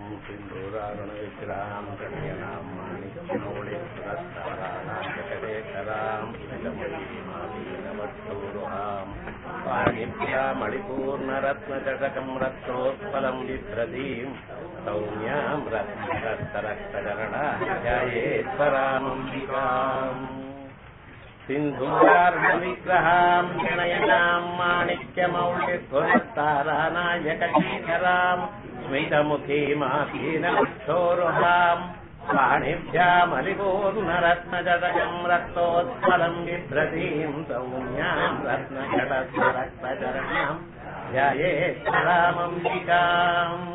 सिन्दूरारुणविग्रहाम् कन्यनाम् माणिक्यमौलिपुरस्ताराणाशकरेखराम् निलमयीमालीनवत्सोरुहाम् पाणिभ्यामणिपूर्णरत्नचषकम् रत्नोत्पलम् बिभ्रतीम् सौम्याम् रत्नरक्तरक्तचरणा सिन्धूरार्णविग्रहाम् गणयनाम् माणिक्यमौलिपुरस्तारानायकशीकराम् स्मितमुखीमासीनवक्षोरुहाम् पाणिभ्यामलिपूर्णरत्नजटकम् रक्तोत्पलम् बिभ्रतीम् सौम्याम् रत्नजटस्वरक्तचरणाम् ध्यायेत् रामम्बिकाम्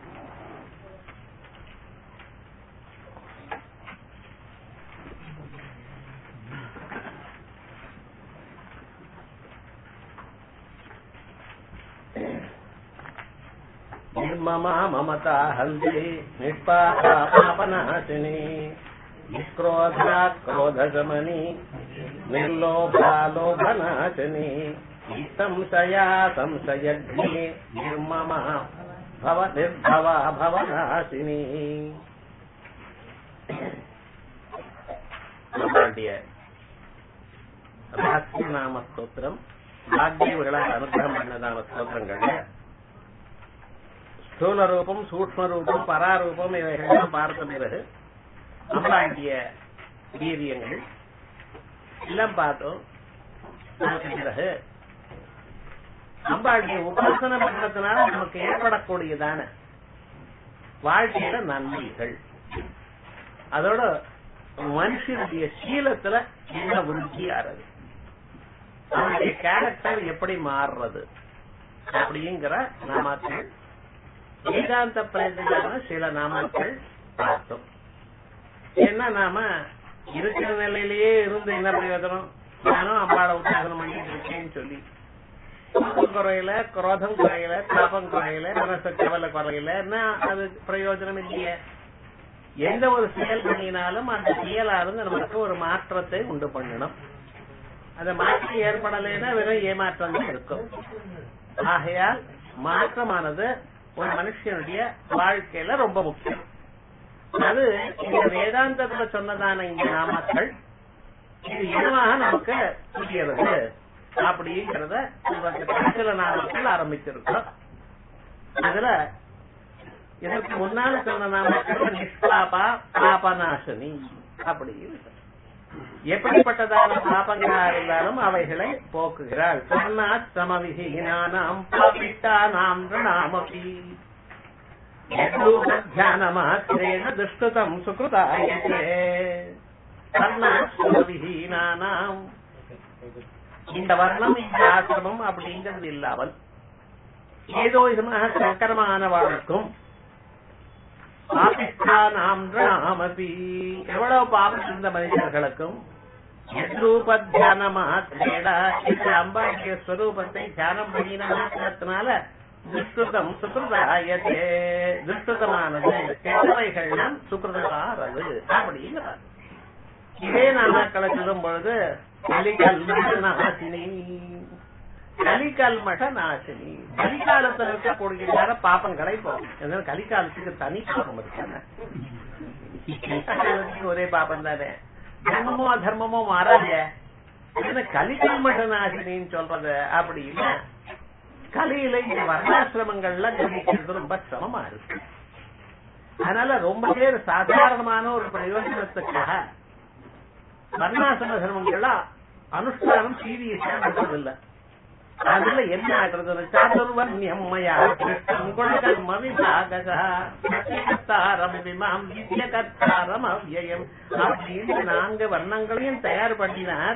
निर्ममा ममता हन्ति निष्पापापनाशिनी निष्क्रोधा क्रोधशमनी निर्लोभालोभनाशिनी संशया संशयग्नि निर्ममा भव निर्भवा भवनाशिनी நம்மளுடைய ராசி நாம ஸ்தோத்திரம் பாக்யவர்களால் அனுகிரகம் பண்ணதான ஸ்தோத்திரங்கள்ல ஸ்தூல ரூபம் சூக்ம ரூபம் பராரூபம் இவைகள்லாம் பார்த்த பிறகு அம்பாண்டிய வீரியங்கள் எல்லாம் பார்த்தோம் அதுக்கு பிறகு அம்பாண்டிய உபாசனை பண்றதுனால நமக்கு ஏற்படக்கூடியதான வாழ்க்கையில நன்மைகள் அதோட மனுஷனுடைய சீலத்துல என்ன விருத்தி ஆறது அவனுடைய கேரக்டர் எப்படி மாறுறது அப்படிங்கிற நாமக்கள் வேதாந்த பிரயோஜனமான சில நாமக்கள் பார்த்தோம் ஏன்னா நாம இருக்கிற நிலையிலேயே இருந்து என்ன பிரயோஜனம் நானும் அம்பாளை உத்தாசனம் பண்ணிட்டு இருக்கேன்னு சொல்லி கோபம் குறையில குரோதம் குறையில தாபம் குறையில மனச கவலை குறையில அது பிரயோஜனம் இல்லையே எந்த ஒரு செயல் பண்ணினாலும் அந்த செயலாருந்து நமக்கு ஒரு மாற்றத்தை உண்டு பண்ணணும் அந்த மாற்றம் ஏற்படலைன்னா வெறும் ஏமாற்றம் தான் இருக்கும் ஆகையால் மாற்றமானது ஒரு மனுஷனுடைய வாழ்க்கையில ரொம்ப முக்கியம் அது இந்த வேதாந்தத்துல சொன்னதான இந்த நாமக்கள் இது என்னவாக நமக்கு புரிகிறது அப்படிங்கிறத சில நாமக்கள் ஆரம்பிச்சிருக்கோம் அதுல இதற்கு முன்னால சொன்ன நாமக்கள் நிஷ்பாபா பாபநாசனி அப்படின்னு எப்படிப்பட்டதான பாபங்களா இருந்தாலும் அவைகளை போக்குகிறாள் சொன்னாத் சமவிஹீனானாம் பாபிட்டானாம் நாமபி தியானமாத்திரேண துஷ்டுதம் சுகிருதாயத்தே சமவிஹீனானாம் இந்த வர்ணம் இந்த ஆசிரமம் அப்படிங்கிறது இல்லாமல் ஏதோ விதமாக சங்கரமான வாழ்க்கும் பாபிஸ்தானாம் நாமபி எவ்வளவு பாவம் இருந்த மனிதர்களுக்கும் அம்பாண்டிய ஸ்வரூபத்தை தியானம் பண்ணின மாத்திரத்தினால துஷ்டுதம் சுகிருதாயத்தே துஷ்டுதமானது கெட்டவைகள்லாம் சுகிருதாரது அப்படிங்கிறார் இதே நாமக்களை சொல்லும் பொழுது நாசினி கலிகால்மட நாசினி கலிகாலத்தில் இருக்கக்கூடிய பாப்பங்களை போகும் கலிகாலத்துக்கு தனி பாப்பம் இருக்காங்க ஒரே பாப்பம் தானே தர்மமோ அதர்மமோ மாறாத கலிகால்மட நாசினின்னு சொல்றது அப்படி இல்ல கலியில இந்த வர்ணாசிரமங்கள்ல கவனிக்கிறது ரொம்ப சிரமமா இருக்கு அதனால ரொம்ப பேர் சாதாரணமான ஒரு பிரயோஜனத்துக்காக வர்ணாசிரம தர்மங்கள்லாம் அனுஷ்டானம் சீரியஸா நடப்பதில்லை அதுல என்ன ஆகுறது சாதுர்வன்யம்மயா கர்ம விபாகசாரம் விமாம் வித்யகர்த்தாரம் அவ்யயம் அப்படின்னு நான்கு வர்ணங்களையும் தயார் பண்ணினார்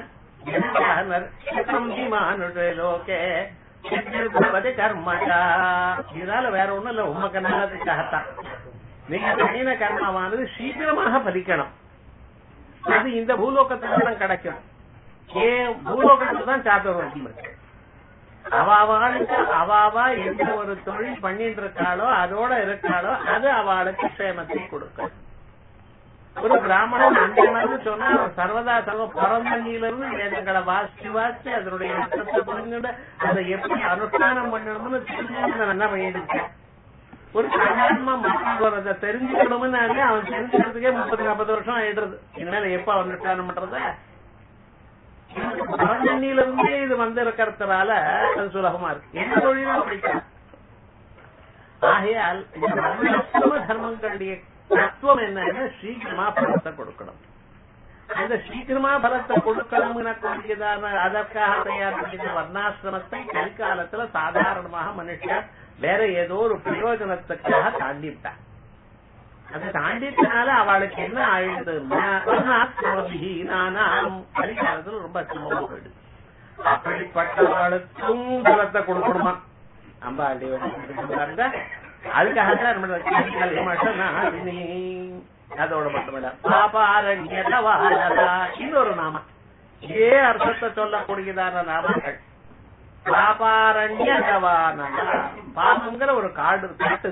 லோகே கர்மகா இதனால வேற ஒண்ணும் இல்ல உமக்கு நல்லதுக்காகத்தான் நீங்க பண்ணின கர்மாவானது சீக்கிரமாக பலிக்கணும் அது இந்த பூலோகத்துல தான் கிடைக்கும் ஏன் பூலோகத்துல தான் சாதுர்வன்யம் இருக்கு அவாவாளுக்கு அவாவா எந்த ஒரு தொழில் பண்ணிட்டு இருக்காளோ அதோட இருக்காளோ அது அவளுக்கு சேமத்தை கொடுக்கும் ஒரு பிராமணன் அந்த மாதிரி சொன்னா சர்வதா சர்வ பிறந்தங்கிலிருந்து வேதங்களை வாசிச்சு வாசிச்சு அதனுடைய அர்த்தத்தை புரிஞ்சுட்டு அதை எப்படி அனுஷ்டானம் பண்ணணும்னு தெரிஞ்சு என்ன பண்ணிடுச்சு ஒரு சாதாரணமா மற்றவரத தெரிஞ்சுக்கணும்னு அவன் தெரிஞ்சுக்கிறதுக்கே முப்பது நாற்பது வருஷம் ஆயிடுறது இனிமேல எப்ப அவன் நிர்ணயம் பண்றத பரஞ்சன்னியில இருந்தே இது வந்து இருக்கிறதுனால அது சுலபமா இருக்கு எந்த தொழிலும் பிடிக்கும் ஆகையால் இந்த வர்ணாசிரம தர்மங்களுடைய தத்துவம் என்னன்னா சீக்கிரமா பலத்தை கொடுக்கணும் அந்த சீக்கிரமா பலத்தை கொடுக்கணும்னு கூடியதான அதற்காக தயார் பண்ணின வர்ணாசிரமத்தை கலிக்காலத்துல சாதாரணமாக மனுஷன் வேற ஏதோ ஒரு பிரயோஜனத்துக்காக தாண்டி விட்டான் அதை தாண்டிட்டனால அவளுக்கு என்ன ஆயிடுதுன்னா வர்ணாசிரமி நானாம் கலிக்காலத்துல ரொம்ப சிரமமா போயிடுது அப்படிப்பட்டவளுக்கும் பலத்தை கொடுக்கணுமா அம்பாண்டி அதுக்காக தான் நம்ம கலிக்கால மட்டும் அதோட மட்டுமில்ல பாபாரண்யதவானதா இன்னொரு நாம இதே அர்த்தத்தை சொல்லக்கூடியதான நாமங்கள் பாபாரண்யதவானதா பாபங்கிற ஒரு காடு காட்டு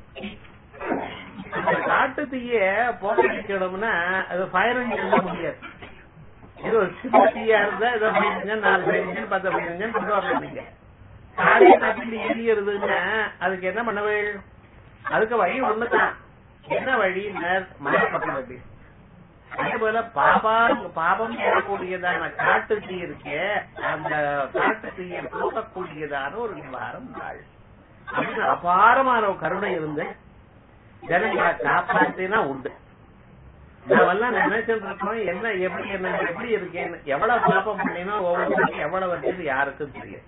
அந்த காட்டு தீய போக்கடிக்கணும்னா அது ஃபயர் இன்ஜின் முடியாது இது ஒரு சின்ன தீயா இருந்தா ஏதோ பதினஞ்சு நாலு பதினஞ்சு பத்து பதினஞ்சு கொண்டு வரீங்க காடியை தட்டி எரியறதுன்னா அதுக்கு என்ன பண்ண அதுக்கு வழி ஒண்ணுதான் என்ன வழி மனப்பட்ட வழி அதே போல பாபா பாபம் செய்யக்கூடியதான காட்டு தீ இருக்கே அந்த காட்டு தீயை போக்கக்கூடியதான ஒரு நிவாரம் நாள் அப்படின்னு அபாரமான ஒரு கருணை இருந்து ஜனங்களை காப்பாத்தினா உண்டு நாமெல்லாம் நினைச்சிட்டு இருக்கோம் என்ன எப்படி என்ன எப்படி இருக்கேன்னு எவ்வளவு பாப்பம் பண்ணினா ஒவ்வொருத்தருக்கும் எவ்வளவு வருது யாருக்கும் தெரியும்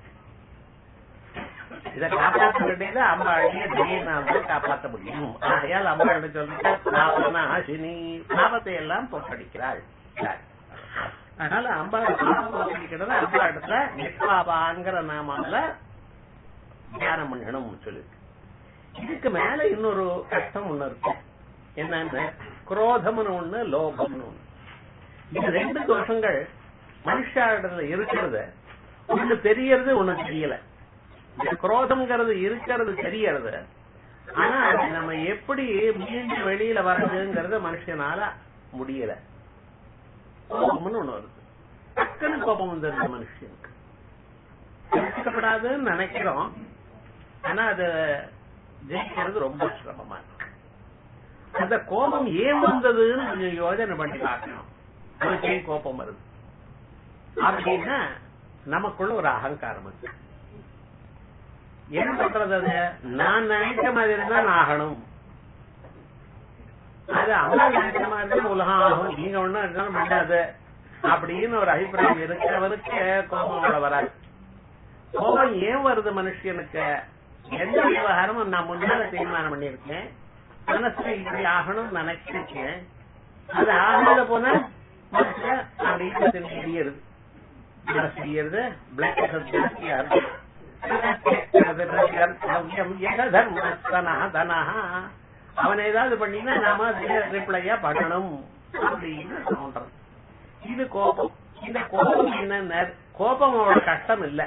இதை காப்பாற்ற வேண்டியது அம்பாழிய திடீர்னால காப்பாற்ற முடியும் ஆகையால் அம்பாள் சொல்லிட்டு ஆசினி பாவத்தை எல்லாம் தோற்கடிக்கிறாள் அதனால அம்பாள் பாவம் தோற்கடிக்கிறது அம்பா இடத்துல நிஷ்பாபாங்கிற நாமால தியானம் பண்ணணும் சொல்லி இதுக்கு மேல இன்னொரு கஷ்டம் ஒண்ணு இருக்கு என்னன்னு குரோதம்னு ஒண்ணு லோகம்னு ஒண்ணு இது ரெண்டு தோஷங்கள் மனுஷாடத்துல இருக்கிறது ஒண்ணு தெரியறது ஒண்ணு தெரியல இந்த குரோதம்ங்கிறது இருக்கிறது தெரியறது ஆனா அது நம்ம எப்படி மீண்டும் வெளியில வர்றதுங்கிறது மனுஷனால முடியல கோபம்னு ஒண்ணு வருது டக்குன்னு கோபம் வந்துருது மனுஷனுக்கு கஷ்டப்படாதுன்னு நினைக்கிறோம் ஆனா அது ஜெயிக்கிறது ரொம்ப சிரமமா இருக்கு அந்த கோபம் ஏன் வந்ததுன்னு கொஞ்சம் யோஜனை பண்ணி பார்க்கணும் அதுக்கு ஏன் கோபம் வருது அப்படின்னா நமக்குள்ள ஒரு அகங்காரம் இருக்கு என்ன பண்றது அது நான் நினைச்ச மாதிரி தான் ஆகணும் அது அம்மா நினைச்ச மாதிரி தான் உலகம் ஆகும் நீங்க ஒண்ணும் இருந்தாலும் பண்ணாது அப்படின்னு ஒரு அபிப்பிராயம் இருக்கிறவருக்கு கோபம் அவ்வளவு வராது கோபம் ஏன் வருது மனுஷனுக்கு எந்த விவகாரமும் நான் முன்னால தீர்மானம் பண்ணிருக்கேன் மனசுல இப்படி ஆகணும்னு நினைச்சிருக்கேன் அது ஆகாத போனா மனுஷன் அப்படின்னு தெரியுது மனசு தெரியுது பிளட் பிரஷர் ஜாஸ்தியா இருக்கு அவன் ஏதாவது பண்ணினா நாம ரிப்ளையா பண்ணணும் அப்படின்னு தோன்றது இது கோபம் இந்த கோபம் என்ன கோபம் அவனோட கஷ்டம் இல்ல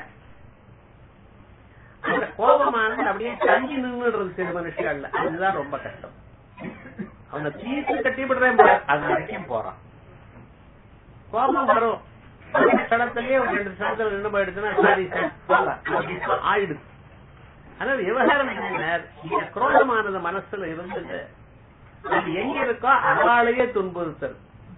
அந்த கோபமானது அப்படியே தங்கி நின்றுடுறது சில மனுஷங்கள்ல அதுதான் ரொம்ப கஷ்டம் அவனை தீர்த்து கட்டி விடுறேன் அது வரைக்கும் போறான் கோபம் வரும் க்ஷணத்திலேயே ஒரு ரெண்டு க்ஷணத்துல நின்று போயிடுச்சுன்னா சாரி சார் ஆயிடுது அதனால விவகாரம் இந்த குரோதமானது மனசுல இருந்துட்டு அது எங்க இருக்கோ அவளையே துன்புறுத்தல்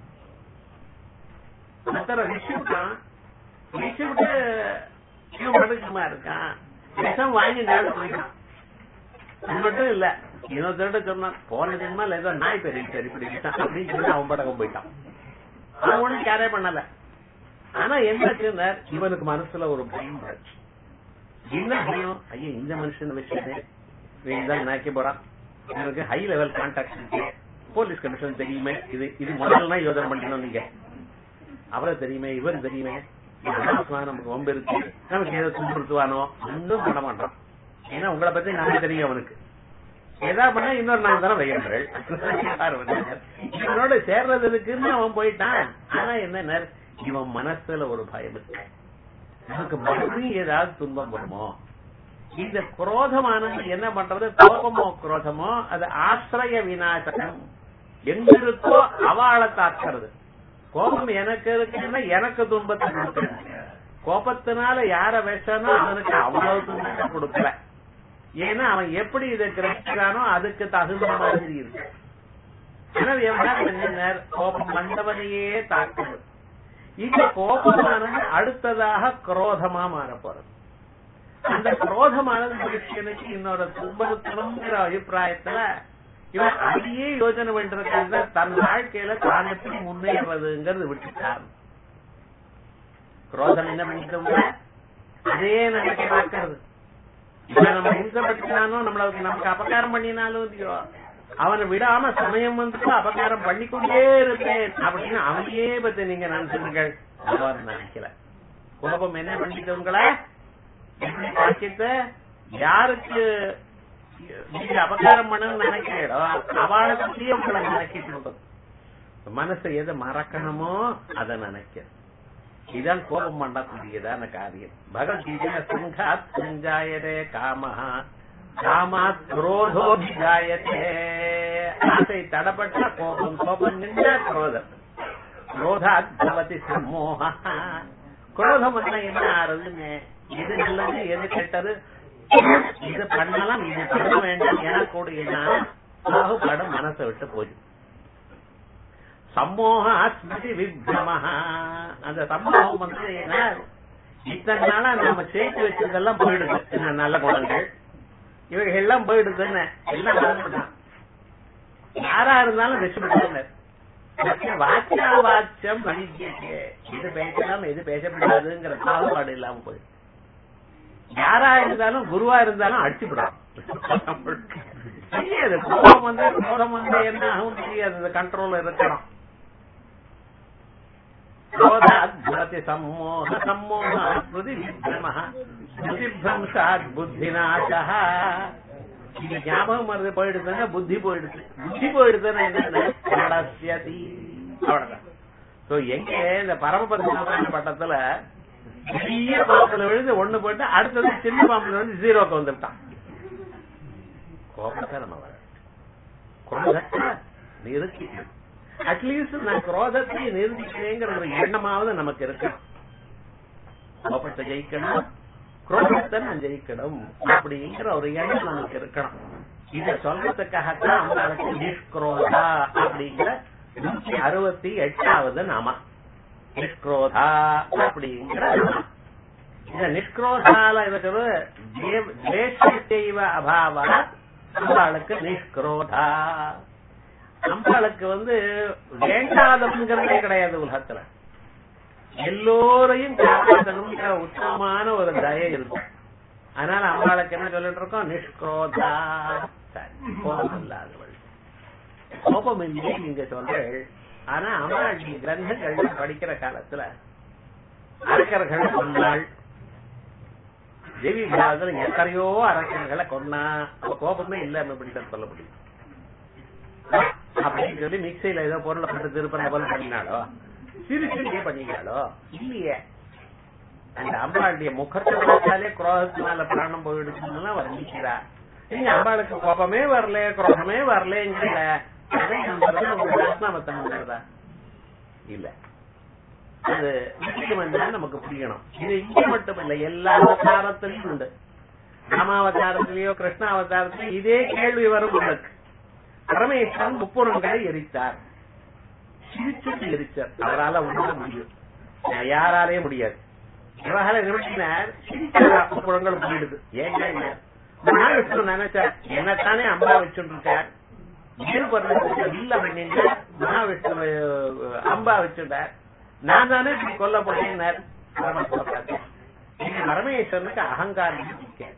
ஒருத்தர விஷயத்தான் விஷயத்து படுக்கமா இருக்கான் விஷம் வாங்கி நேரம் குடிக்கான் அது மட்டும் இல்ல இன்னொருத்தர்கிட்ட சொன்னான் போன ஜென்மா ஏதோ நாய் பெரிய சரி பிடிக்கிட்டான் அப்படின்னு சொல்லி அவன் படக்கம் போயிட்டான் அவன் ஒண்ணும் கேரே பண்ணல ஆனா என்ன இவனுக்கு மனசுல ஒரு பயம் என்ன பயம் ஐயா இந்த மனுஷன் வச்சுட்டு தான் நினைக்க போறான் எனக்கு ஹை லெவல் கான்டாக்ட் இருக்கு போலீஸ் கமிஷன் தெரியுமே இது இது முதல்ல யோசனை பண்ணிக்கணும் நீங்க அவரை தெரியுமே இவர் தெரியுமே நமக்கு வம்பு இருக்கு நமக்கு ஏதோ துன்புறுத்துவானோ ஒன்றும் பண்ண மாட்டான் ஏன்னா உங்களை பத்தி நானே தெரியும் அவனுக்கு ஏதாவது பண்ணா இன்னொரு நாள் தானே வையங்கள் இவனோட சேர்றதுக்குன்னு அவன் போயிட்டான் ஆனா என்ன இவன் மனசுல ஒரு பயம் இருக்கு நமக்கு மறுபடியும் ஏதாவது துன்பம் வருமோ இந்த குரோதமானது என்ன பண்றது கோபமோ குரோதமோ அது ஆசிரிய விநாசகம் எங்க இருக்கோ அவளை தாக்குறது கோபம் எனக்கு இருக்குன்னா எனக்கு துன்பத்தை கொடுக்குறது கோபத்தினால யார விஷனா அவனுக்கு அவ்வளவு துன்பத்தை கொடுக்கல ஏன்னா அவன் எப்படி இதை கிரகிக்கிறானோ அதுக்கு தகுந்த மாதிரி இருக்கு ஆனால் எவ்வளவு கோபம் வந்தவனையே தாக்குது இந்த கோபமானது அடுத்ததாக குரோதமா மாறப்போறது அந்த குரோதமானது மனுஷனுக்கு இன்னொரு துன்புறுத்தணுங்கிற அபிப்பிராயத்துல இவன் அதையே யோசனை பண்றதுக்காக தன் வாழ்க்கையில தான் எப்படி முன்னேறதுங்கிறது விட்டுட்டான் குரோதம் என்ன பண்ணிட்டோம்னா அதே நினைக்க பார்க்கறது இவன் நம்ம ஹிம்சப்படுத்தினாலும் நம்மளுக்கு நமக்கு அபகாரம் பண்ணினாலும் இல்லையோ அவனை விடாம சமயம் வந்து அபகாரம் பண்ணிக்கொண்டே இருப்பேன் அப்படின்னு அவனையே பத்தி நீங்க நினைச்சிருங்கள் அவர் நினைக்கல கோபம் என்ன பண்ணிட்டவங்கள எப்படி காய்ச்சித்த யாருக்கு நீங்க அபகாரம் பண்ணணும்னு நினைக்கிறீங்களோ அவளை பத்தியே உங்களை நினைக்கிட்டு இருக்கும் மனசை எதை மறக்கணுமோ அதை நினைக்க இதான் கோபம் பண்ணக்கூடியதான காரியம் பகவத்கீதை சங்காத் சஞ்சாயரே காமஹா காமாத் குரோதோபிஜாயத்தே ஆசை தடப்பட்ட கோபம் கோபம் நின்றா குரோதம் குரோதாத் பவதி சம்மோக குரோதம் வந்தா என்ன ஆறுதுன்னு எது நல்லது எது கெட்டது இது பண்ணலாம் இது பண்ண வேண்டாம் எனக்கூடியனா பாகுபாடு மனசை விட்டு போச்சு சம்மோக ஸ்மிருதி விப்ரமஹா அந்த சம்மோகம் வந்து என்ன இத்தனை நாளா நம்ம சேர்த்து வச்சதெல்லாம் போயிடுது என்ன நல்ல குணங்கள் இவைகள் எல்லாம் போயிடுதுன்னு எல்லாம் மறந்துட்டான் யாரா இருந்தாலும் வெச்சுவிட்டாங்க வாக்கியா வாக்கியம் வணிஜியத்தை இது பேசலாம் எது பேசப்படாதுங்கிற பாகுபாடு இல்லாம போயிடுது யாரா இருந்தாலும் குருவா இருந்தாலும் அடிச்சுவிடும் தெரியாது கோபம் வந்து கோபம் வந்து என்ன ஆகும் தெரியாது கண்ட்ரோல் இருக்கணும் क्रोधाद्भवति सम्मोह सम्मोहात् स्मृति विभ्रमः ஸ்மிருதிபிரம்சாத் புத்திநாசः இது ஞாபகம் மருந்து போயிடுதுன்னா புத்தி போயிடுது புத்தி போயிடுதுன்னா என்ன நடசியதி அவ்வளவுதான் சோ எங்க இந்த பரமபரிசான பட்டத்துல பெரிய பாம்புல விழுந்து ஒண்ணு போட்டு அடுத்தது சின்ன பாம்புல விழுந்து ஜீரோக்கு வந்துட்டான் கோபத்தை நம்ம வர கோபத்தை நிறுத்தி அட்லீஸ்ட் நான் குரோதத்தை நிறுத்திக்கிறேங்கிற ஒரு எண்ணமாவது நமக்கு இருக்கணும் கோபத்தை ஜெயிக்கணும் குரோதத்தை நான் ஜெயிக்கணும் அப்படிங்கிற ஒரு எண்ணம் நமக்கு இருக்கணும் இத சொல்றதுக்காகத்தான் அவங்களுக்கு நிஷ்குரோதா அப்படிங்கிற நூற்றி அறுபத்தி எட்டாவது நாம நிஷ்குரோதா அப்படிங்கிற இந்த நிஷ்குரோதால இருக்கிறது தேசத்தைவ அபாவ நம்மளுக்கு நிஷ்குரோதா நம்மளுக்கு வந்து வேண்டாதவங்கிறதே கிடையாது உலகத்துல எல்லோரையும் காப்பாற்றணுங்கிற உத்தமமான ஒரு தயை இருக்கும் அதனால அம்பாளுக்கு என்ன சொல்லிட்டு இருக்கோம் நிஷ்குரோதா கோபம் இல்லாதவள் கோபம் இல்லை நீங்க சொல்றீர்கள் ஆனா அம்பாள் கிரந்தங்கள் படிக்கிற காலத்துல அரக்கர்கள் கொண்டாள் தேவி பாகத்துல எத்தனையோ அரக்கர்களை கொன்னா கோபமே இல்லாம எப்படி சொல்ல முடியும் அப்படின்னு சொல்லி மிக்சியில ஏதோ பொருளை போட்டு திருப்பன போல பண்ணினாலோ சிரிச்சுட்டே பண்ணினாலோ இல்லையே அந்த அம்பாளுடைய முகத்தை பார்த்தாலே குரோதத்தினால பிராணம் போயிடுச்சுன்னா வர்ணிக்கிறா நீங்க அம்பாளுக்கு கோபமே வரல குரோதமே வரலங்கிற நாமத்தா இல்ல அது முக்கியம் என்னன்னு நமக்கு புரியணும் இது இங்க மட்டும் இல்ல எல்லா அவதாரத்திலையும் உண்டு ராமாவதாரத்திலேயோ கிருஷ்ணாவதாரத்திலயோ இதே கேள்வி வரும் உங்களுக்கு பரமேஸ்வரன் முப்புறங்களை எரித்தார் சிரிச்சுட்டு எரிச்சார் அவரால் உணர முடியும் யாராலே முடியாது இவரால நிறுத்தினார் சிரிச்சார் முப்புறங்கள் போயிடுது ஏங்க மகாவிஷ்ணு நினைச்சார் என்னத்தானே அம்பா வச்சுருக்கார் இல்ல பண்ணிங்க மகாவிஷ்ணு அம்பா வச்சுட்டார் நான் தானே கொல்ல போட்டேன் பரமேஸ்வரனுக்கு அகங்காரம் பிடிக்க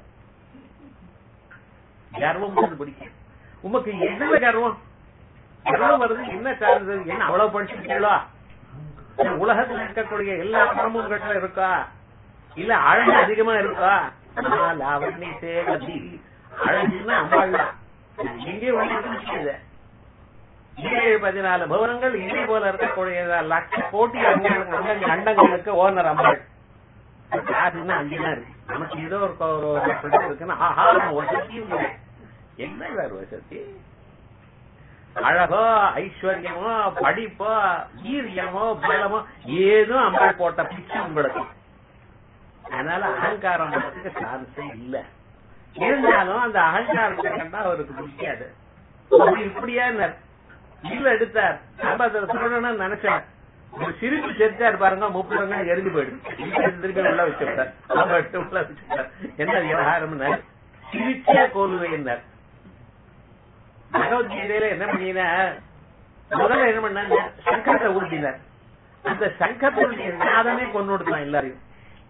கர்வம் பிடிக்கும் உமக்கு என்ன கர்வம் கர்வம் வருது என்ன சார்ந்து என்ன அவ்வளவு படிச்சிருக்கீங்களா உலகத்தில் இருக்கக்கூடிய எல்லா பணமும் கிட்ட இருக்கா இல்ல அழகு அதிகமா இருக்கா லாவணி சேகதி அழகுன்னா அம்பாள் இங்கே ஒன்று ஏழு பதினாலு பவனங்கள் இதே போல இருக்கக்கூடிய லட்ச கோட்டி அண்டங்கள் அண்டங்களுக்கு ஓனர் அம்பாள் யாருன்னா அங்கேதான் இருக்கு நமக்கு ஏதோ ஒரு இருக்குன்னா ஆஹா வசதியும் என்ன வேறு வசதி அழகோ ஐஸ்வர்யமோ படிப்போ வீரியமோ பலமோ ஏதும் அம்பாள் போட்ட பிச்சு உங்களுக்கு அதனால அகங்காரம் சான்ஸே இல்ல இருந்தாலும் அந்த அகங்காரத்தை கண்டா அவருக்கு பிடிக்காது அவர் இப்படியா இல்ல எடுத்தார் நம்ம அதை சொல்லணும்னு நினைச்சேன் ஒரு சிரிப்பு செஞ்சாரு பாருங்க முப்பது எரிஞ்சு போயிடுது திருப்பி உள்ள வச்சுட்டார் அவர்கிட்ட உள்ள வச்சுட்டார் என்ன விவகாரம் சிரிச்சே கோல்வையினார் பகவத்கீதையில என்ன பண்ணினார் முதல்ல என்ன பண்ணாங்க சங்கரத்தை ஊட்டினார் அந்த சங்கத்தினுடைய நாதமே கொண்டு கொடுத்தான் எல்லாரையும்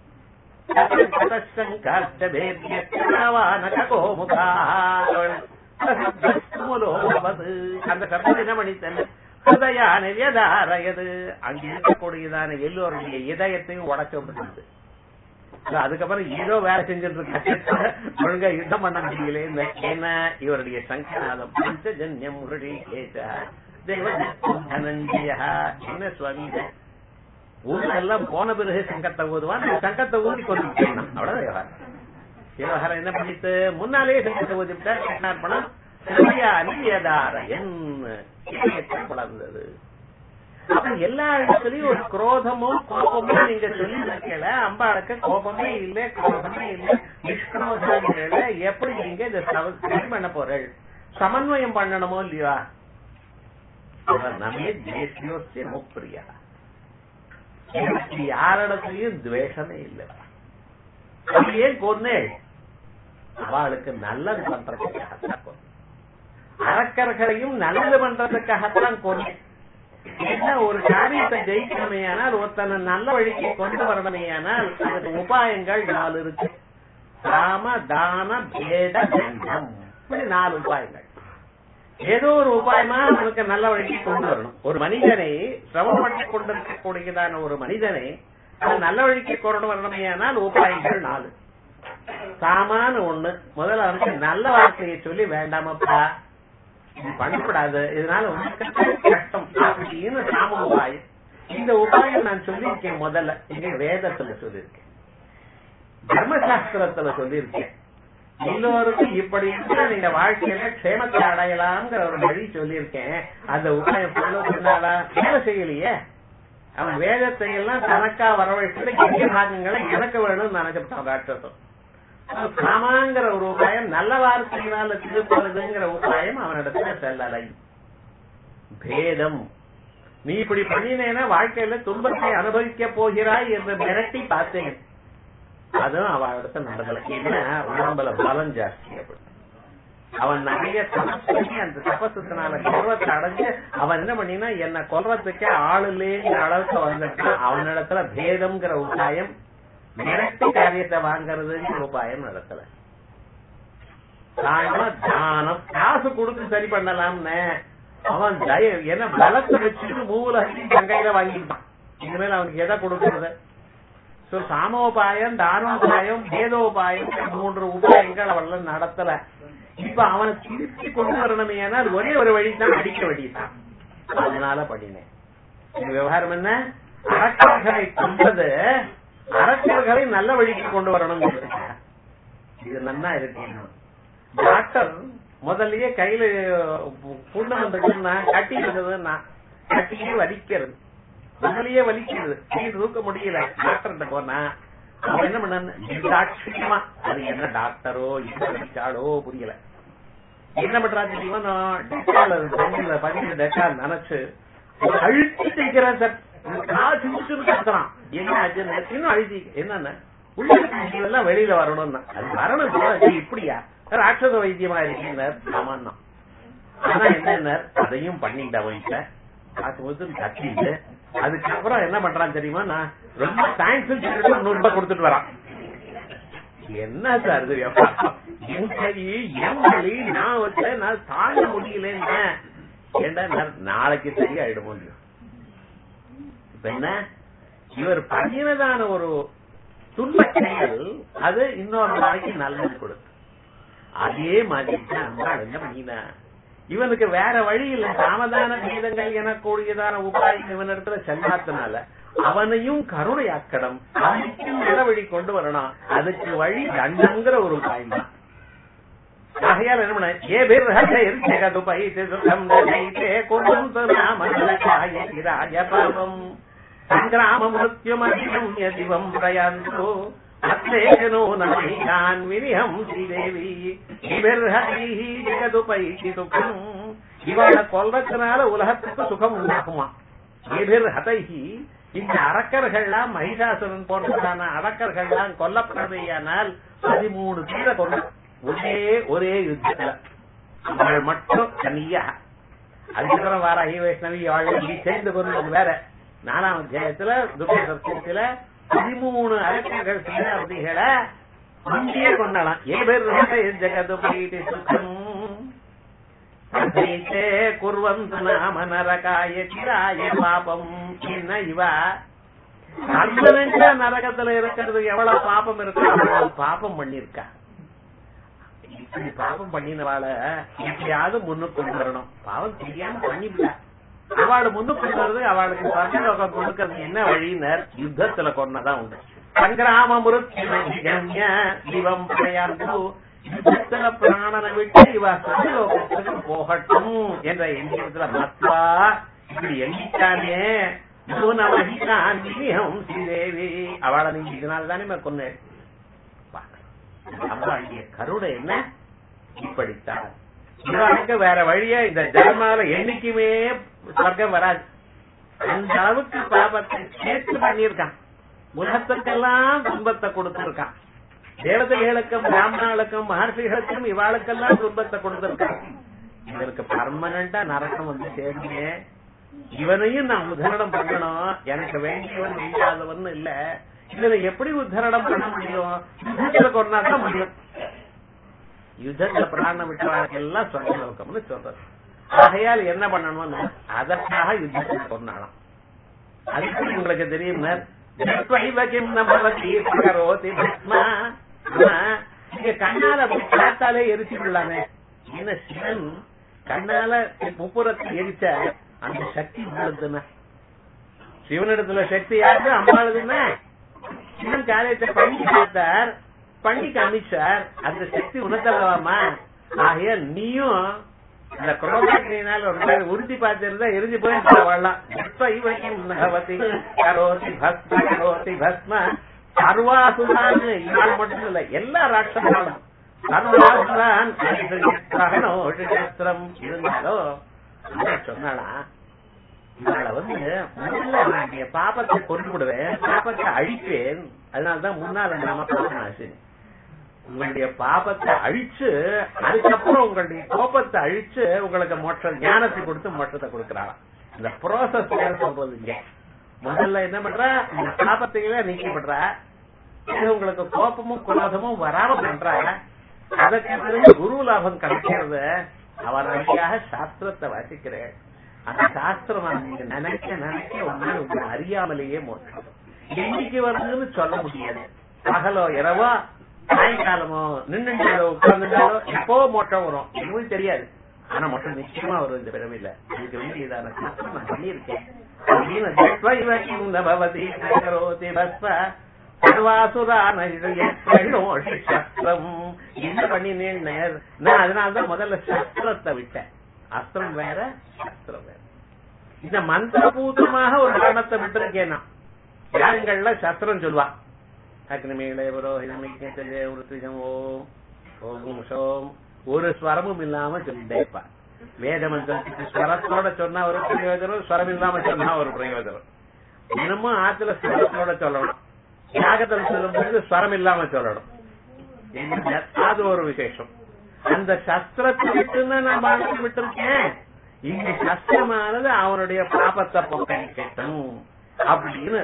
அந்த சப்தம் என்ன பண்ணித்தன ஹதயான வியதாரயது அங்க இருக்கக்கூடியதான எல்லோருடைய இதயத்தையும் உடச்சு விட்டுருது அதுக்கப்புறம் ஏதோ வேலை செஞ்சுட்டு இருக்காங்க ஒழுங்கா யுத்தம் பண்ண முடியல ஏன்னா இவருடைய சங்கநாதம் பஞ்சஜன்யம் முரளி கேட்ட தேவனஞ்சய என்ன சுவாமி ஊரெல்லாம் போன பிறகு சங்கத்தை ஊதுவான் சங்கத்தை ஊதி கொண்டு போயிடணும் அவ்வளவு விவகாரம் விவகாரம் என்ன பண்ணிட்டு முன்னாலேயே சங்கத்தை ஊதிவிட்டார் கிருஷ்ணார்பணம் வளர்ந்தது அப்ப எல்லா இடத்துலயும் ஒரு குரோதமும் கோபமும் நீங்க சொல்லி இருக்கல அம்பாளுக்கு கோபமே இல்ல குரோதமே இல்ல நிஷ்கிரோதம் இல்ல எப்படி நீங்க இதை சரி பண்ண போறீள் சமன்வயம் பண்ணணுமோ இல்லையா நமே தேசியோசிய முப்பிரியா எனக்கு யாரிடத்துலயும் துவேஷமே இல்லை ஏன் கொன்னே அவளுக்கு நல்லது பண்றதுக்காகத்தான் கொண்டு அரக்கர்களையும் நல்லது பண்றதுக்காகத்தான் கொண்டு என்ன ஒரு காரியத்தை ஜெயிக்கணுமேயானால் ஒருத்தனை நல்ல வழிக்கு கொண்டு வரணுமேயானால் அதுக்கு உபாயங்கள் நாலு இருக்கு ராம தான பேத தண்டம் இப்படி நாலு உபாயங்கள் ஏதோ ஒரு உபாயமா அவனுக்கு நல்ல வழிக்கு கொண்டு வரணும் ஒரு மனிதனை சிரமப்பட்டு கொண்டிருக்கக்கூடியதான ஒரு மனிதனை நல்ல வழிக்கு கொண்டு வரணுமேயானால் உபாயங்கள் நாலு சாமான ஒண்ணு முதல்ல அவனுக்கு நல்ல வார்த்தையை சொல்லி வேண்டாமப்பா இது பண்ணக்கூடாது இதனால கஷ்டம் அப்படின்னு சாம உபாயம் இந்த உபாயம் நான் சொல்லியிருக்கேன் முதல்ல எங்க வேதத்துல சொல்லியிருக்கேன் தர்மசாஸ்திரத்துல சொல்லியிருக்கேன் எல்லோருக்கும் இப்படி இருந்தா நீங்க வாழ்க்கையில க்ஷேமத்தை அடையலாம்ங்கிற ஒரு வழி சொல்லியிருக்கேன் அந்த உபாயம் ஃபாலோ பண்ணாடா வேலை செய்யலையே அவன் வேதத்தை எல்லாம் தனக்கா வரவழைச்சு எங்க பாகங்களை எனக்கு வேணும்னு நினைச்சுட்டான் டாக்டர் சாமாங்கிற ஒரு உபாயம் நல்ல வார்த்தையினால திருப்பதுங்கிற உபாயம் அவனிடத்துல செல்லலை பேதம் நீ இப்படி பண்ணினேன்னா வாழ்க்கையில துன்பத்தை அனுபவிக்க போகிறாய் என்று மிரட்டி பார்த்தேன் அதுவும் அவனிடத்துல நடக்கல ஏன்னா உடம்புல பலம் ஜாஸ்தி அப்படி அவன் நிறைய தபஸ் பண்ணி அந்த தபசத்தினால கர்வத்தை அடைஞ்சு அவன் என்ன பண்ணினா என்ன கொல்றதுக்கே ஆள் இல்லைங்கிற அளவுக்கு வந்துட்டு அவனிடத்துல பேதம்ங்கிற உபாயம் மிரட்டி காரியத்தை வாங்கறதுங்கிற உபாயம் நடக்கல தானம் காசு கொடுத்து சரி பண்ணலாம்னு அவன் தய என்ன பலத்தை வச்சுட்டு மூல தங்கையில வாங்கிட்டான் இனிமேல் அவனுக்கு எதை கொடுக்கறது சோ சாமோபாயம் தானோபாயம் பேதோபாயம் மூன்று உபாயங்கள் அவள் நடத்தல இப்ப அவனை திருப்பி கொண்டு வரணுமே ஏனால் ஒரே ஒரு வழிதான் அடிக்க வழிதான் அதனால பண்ணினேன் விவகாரம் என்ன அரக்கர்களை கொண்டது அரசியல்களை நல்ல வழிக்கு கொண்டு வரணும் இது நன்னா இருக்கு டாக்டர் முதல்லயே கையில புண்ணு வந்துருக்குன்னா கட்டி இருந்ததுன்னா கட்டியே வலிக்கிறது முதலையே வலிக்கிறது கை தூக்க முடியல டாக்டர்கிட்ட போனா அவன் என்ன பண்ணான்னு அது என்ன டாக்டரோ என்ன வலிச்சாடோ புரியல என்ன பண்றாங்க தெரியுமா டெக்கால் தண்ணியில பதினஞ்சு டெக்கால் நினைச்சு அழுத்தி தைக்கிறான் சார் காசு கத்துறான் என்ன ஆச்சு இன்னும் அழுதி என்னன்னா உள்ள வெளியில வரணும்னா அது வரணும் இப்படியா ராட்சத வைத்தியமா இருக்கீங்க ஆமாண்ணா ஆனா என்ன அதையும் பண்ணிட்ட வீட்டுல காசு வந்து கத்திட்டு அதுக்கப்புறம் என்ன பண்றான் தெரியுமா நான் ரொம்ப தேங்க்ஸ் நூறு ரூபாய் கொடுத்துட்டு வரான் என்ன சார் இது என் சரி என் வழி நான் வச்ச நான் தாங்க முடியலன்னு ஏண்டா நாளைக்கு சரியா ஆயிடும் முடியும் இப்ப என்ன இவர் பண்ணினதான ஒரு துன்ப செயல் அது இன்னொரு நாளைக்கு நல்லது கொடுத்து அதே மாதிரி தான் என்ன பண்ணினா இவனுக்கு வேற வழி இல்ல சாமதான கீதங்கள் எனக்கூடியதான உபாயம் இவனிடத்துல செல்லாதனால அவனையும் கருணையாக்கணும் அவனுக்கும் நல்ல வழி கொண்டு வரணும் அதுக்கு வழி தண்டங்கிற ஒரு உபாயம் தான் ஆகையால் என்ன பண்ண ஏ பேர் ஜெகதுபை சுகம் கொண்டு ராஜபாவம் சங்கிராம மிருத்யுமதிவம் பிரயாந்தோ அத்தேனோ நமையான் வினியம் ஸ்ரீதேவி இவர்ஹரிஹி ஜெகதுபைதி சுகம் இவளை கொல்றதுனால உலகத்துக்கு சுகம் உண்டாகுமா எதிர் ஹதைஹி இந்த அரக்கர்கள்லாம் மகிஷாசுரன் போன்றதான அரக்கர்கள்லாம் கொல்லப்படுறதையானால் பதிமூணு பேரை கொண்ட ஒரே ஒரே யுத்தத்துல அவள் மட்டும் தனியா அதுக்கப்புறம் வார ஐ வைஷ்ணவி அவள் சேர்ந்து கொண்டது வேற நாலாம் அத்தியாயத்துல துர்கத்துல பதிமூணு அரக்கர்கள் சேனாபதிகளை அங்கேயே கொண்டாலாம் ஏ பேர் ஜெகது போயிட்டு சுகம் ததைத்தே குர்வந்து நாம நரகாய சிராய பாபம் என்ன இவ அர்ஜுனன் நரகத்துல இருக்கிறது எவ்வளவு பாபம் இருக்கு அவ்வளவு பாபம் பண்ணிருக்கா இப்படி பாவம் பண்ணினவாள எப்படியாவது முன்னுக்கு கொண்டு வரணும் பாவம் தெரியாம பண்ணிவிட்டா அவளை முன்னுக்கு கொண்டு வரது அவளுக்கு பரலோகம் கொடுக்கறது என்ன வழியினர் யுத்தத்துல கொண்டதான் உண்டு சங்கிராம முருத்திய திவம் பிரயாந்து யுத்தத்துல பிராணனை விட்டு இவ சத்தியலோகத்துக்கு போகட்டும் என்ற எண்ணத்துல மத்வா இப்படி எண்ணிட்டானே நவகிதான் ஸ்ரீதேவி அவளை நீங்க இதனால தானே கொன்னேன் அம்பாளுடைய கருணை என்ன இப்படித்தான் இவனுக்கு வேற வழியா இந்த ஜென்மால என்னைக்குமே சொர்க்கம் வராது அந்த அளவுக்கு பாபத்தை சேர்த்து பண்ணியிருக்கான் உலகத்துக்கெல்லாம் துன்பத்தை கொடுத்திருக்கான் தேவதைகளுக்கும் பிராமணர்களுக்கும் மகர்ஷிகளுக்கும் இவாளுக்கெல்லாம் துன்பத்தை கொடுத்திருக்கான் இதற்கு பர்மனண்டா நரகம் வந்து சேருங்க இவனையும் நான் உதாரணம் பண்ணணும் எனக்கு வேண்டியவன் வேண்டாதவன் இல்ல இதுல எப்படி உத்தரணம் பண்ண முடியும் யுத்தத்துல கொண்டாதான் முடியும் யுத்தத்துல பிராணம் விட்டவர்களுக்கு எல்லாம் சொர்க்கம்னு சொல்றது ஆகையால் என்ன பண்ணணும்னு அதற்காக யுத்தத்தை கொண்டாடலாம் அதுக்கு உங்களுக்கு தெரியும் நீங்க கண்ணால பார்த்தாலே எரிச்சுக்கலாமே என்ன சிவன் கண்ணால முப்புறத்தை எரிச்ச அந்த சக்தி உள்ளதுன்னா சிவனிடத்துல சக்தி யாருக்கு அம்பாளுதுன்னா சிவன் காரியத்தை பண்ணி பார்த்தார் பண்ணி காமிச்சார் அந்த சக்தி உனக்கல்லவாமா ஆகையா நீயும் இந்த குரோபாக்கினால் ஒரு நாள் உறுதி பார்த்திருந்தா எரிஞ்சு போய் வாழலாம் இப்ப இவன் நகவதி கரோதி பஸ்ம கரோதி பஸ்ம சர்வாசுதான் இவள் மட்டும் இல்ல எல்லா ராட்சசாலும் சர்வாசுதான் சகனோஷம் இருந்தாலும் சொன்னாளா இவளை வந்து முதல்ல நான் என் பாப்பத்தை கொண்டு விடுவேன் பாப்பத்தை அழிப்பேன் அதனாலதான் முன்னால நாம பாப்பனாச்சு உங்களுடைய பாபத்தை அழிச்சு அதுக்கப்புறம் உங்களுடைய கோபத்தை அழிச்சு உங்களுக்கு மோட்ச ஞானத்தை கொடுத்து மோட்சத்தை கொடுக்கிறாராம் இந்த ப்ரோசஸ் சொல்றது இங்க முதல்ல என்ன பண்ற இந்த பாபத்தையே நீக்கப்படுற இது உங்களுக்கு கோபமும் குரோதமும் வராம பண்ற அதற்கு பிறகு குரு லாபம் கிடைக்கிறது அவர் வழியாக சாஸ்திரத்தை வாசிக்கிறேன் அந்த சாஸ்திரம் நீங்க நினைக்க நினைக்க உங்களை உங்களை அறியாமலேயே மோட்சம் என்னைக்கு வருதுன்னு சொல்ல முடியாது பகலோ இரவோ சாயங்காலமோ நின்று உட்கார்ந்துட்டாலோ எப்போ மோட்டம் வரும் எங்களுக்கு தெரியாது ஆனா மொத்தம் நிச்சயமா வரும் இந்த பிறவில இதுக்கு வேண்டியதான சாஸ்திரம் நான் பண்ணியிருக்கேன் என்ன பண்ணினேன் நான் அதனாலதான் முதல்ல சஸ்திரத்தை விட்டேன் அஸ்திரம் வேற சஸ்திரம் வேற இந்த மந்திரபூதமாக ஒரு கரணத்தை விட்டுருக்கேன் நான் யாருங்கள்ல சஸ்திரம் சொல்லுவா அக்னிமேலே புரோஹிதம் ஓம் ஓம் சோம் ஒரு ஸ்வரமும் இல்லாம சொல்லிட்டேப்பா வேத மந்திரத்துக்கு ஸ்வரத்தோட சொன்னா ஒரு பிரயோஜனம் ஸ்வரம் இல்லாம சொன்னா ஒரு பிரயோஜனம் தினமும் ஆத்துல ஸ்வரத்தோட சொல்லணும் யாகத்தில் சொல்லும் பொழுது ஸ்வரம் இல்லாம சொல்லணும் அது ஒரு விசேஷம் அந்த சஸ்திரத்தை விட்டுன்னு நான் வாழ்க்கை விட்டுருக்கேன் இந்த சஸ்திரமானது அவனுடைய பாபத்தை பொக்கணும் அப்படின்னு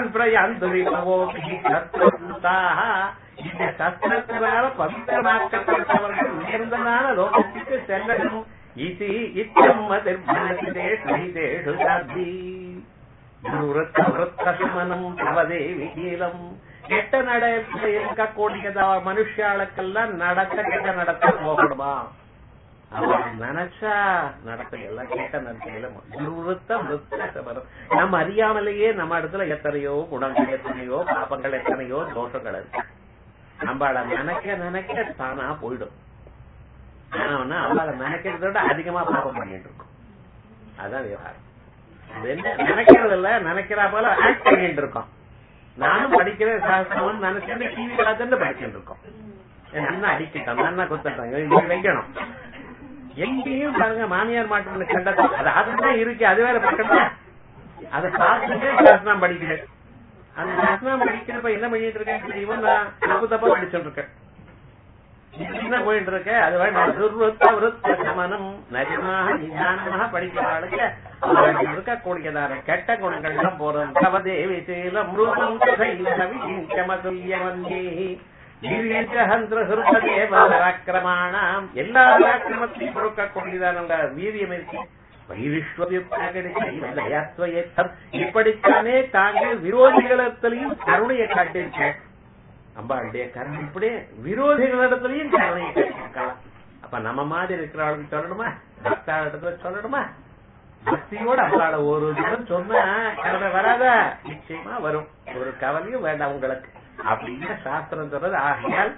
இந்த சஸ்திரத்தினால பவித்திரமாக்கப்பட்டவர்கள் உயர்ந்தனால லோகத்துக்கு செல்லணும் இது இத்தம்மதிர்பேஷு சாத்தி குருவத்தமனம் தவதேவி கீலம் கெட்ட நடத்துல இருக்கக்கூடியதா மனுஷாளுக்கெல்லாம் நடக்க கெட்ட நடத்த போகணுமா அவன் நினைச்சா நடத்த எல்லாம் கேட்ட நடத்தையில நம்ம அறியாமலேயே நம்ம இடத்துல எத்தனையோ குணங்கள் எத்தனையோ பாபங்கள் எத்தனையோ தோஷங்கள் இருக்கு நம்ம அதை நினைக்க நினைக்க தானா போயிடும் ஆனா அவளை நினைக்கிறத விட அதிகமா பாபம் பண்ணிட்டு இருக்கோம் அதான் விவகாரம் என்ன நினைக்கிறது இல்ல நினைக்கிறா போல ஆக்ட் பண்ணிட்டு இருக்கோம் நானும் படிக்கிறேன் சாஸ்திரம் நினைச்சுட்டு டிவி பார்த்துட்டு படிச்சுட்டு இருக்கோம் என்ன அடிக்கிட்டோம் என்ன குத்தட்டாங்க இது வைக்கணும் எங்கேயும் பாருங்க மாமியார் மாட்டு கண்டது அது அதுதான் இருக்கு அது வேற பக்கத்துல அதை பார்த்துட்டு சாஸ்திரம் படிக்கிறேன் அந்த சாஸ்திரம் படிக்கிறப்ப என்ன பண்ணிட்டு இருக்கேன் தெரியுமா நான் தப்பு தப்பா படிச்சுட்டு இருக்கேன் என்ன போயிட்டு இருக்க அது சமனம் நஜமாக நிதானமாக படிக்கிறாளுக்கு அவர்களுக்கு இருக்கக்கூடியதான கெட்ட குணங்கள்லாம் போறோம் கவதேவி சேல மிருகம் கமதுல்யவந்தே பராக்கிரமாணாம் எல்லா பராக்கிரமத்தையும் பொறுக்கக்கூடியதான வீரியம் இருக்கு இப்படித்தானே தாங்கள் விரோதிகளிடத்திலையும் கருணையை காட்டியிருக்கேன் அம்பாளுடைய கருணை இப்படியே விரோதிகளிடத்திலையும் கருணையை காட்டியிருக்கலாம் அப்ப நம்ம மாதிரி இருக்கிறவளுக்கு சொல்லணுமா பக்தாளிடத்துல சொல்லணுமா பக்தியோட அம்பாள ஒரு தினம் சொன்னா கருணை வராதா நிச்சயமா வரும் ஒரு கவலையும் வேண்டாம் உங்களுக்கு அப்படின்னு சாஸ்திரம் சொல்றது ஆகையால்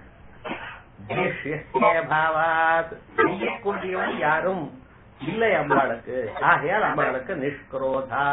பாவாத் செய்யக்கூடியவன் யாரும் இல்லை அம்பாளுக்கு ஆகையால் அம்பாளுக்கு நிஷ்குரோதா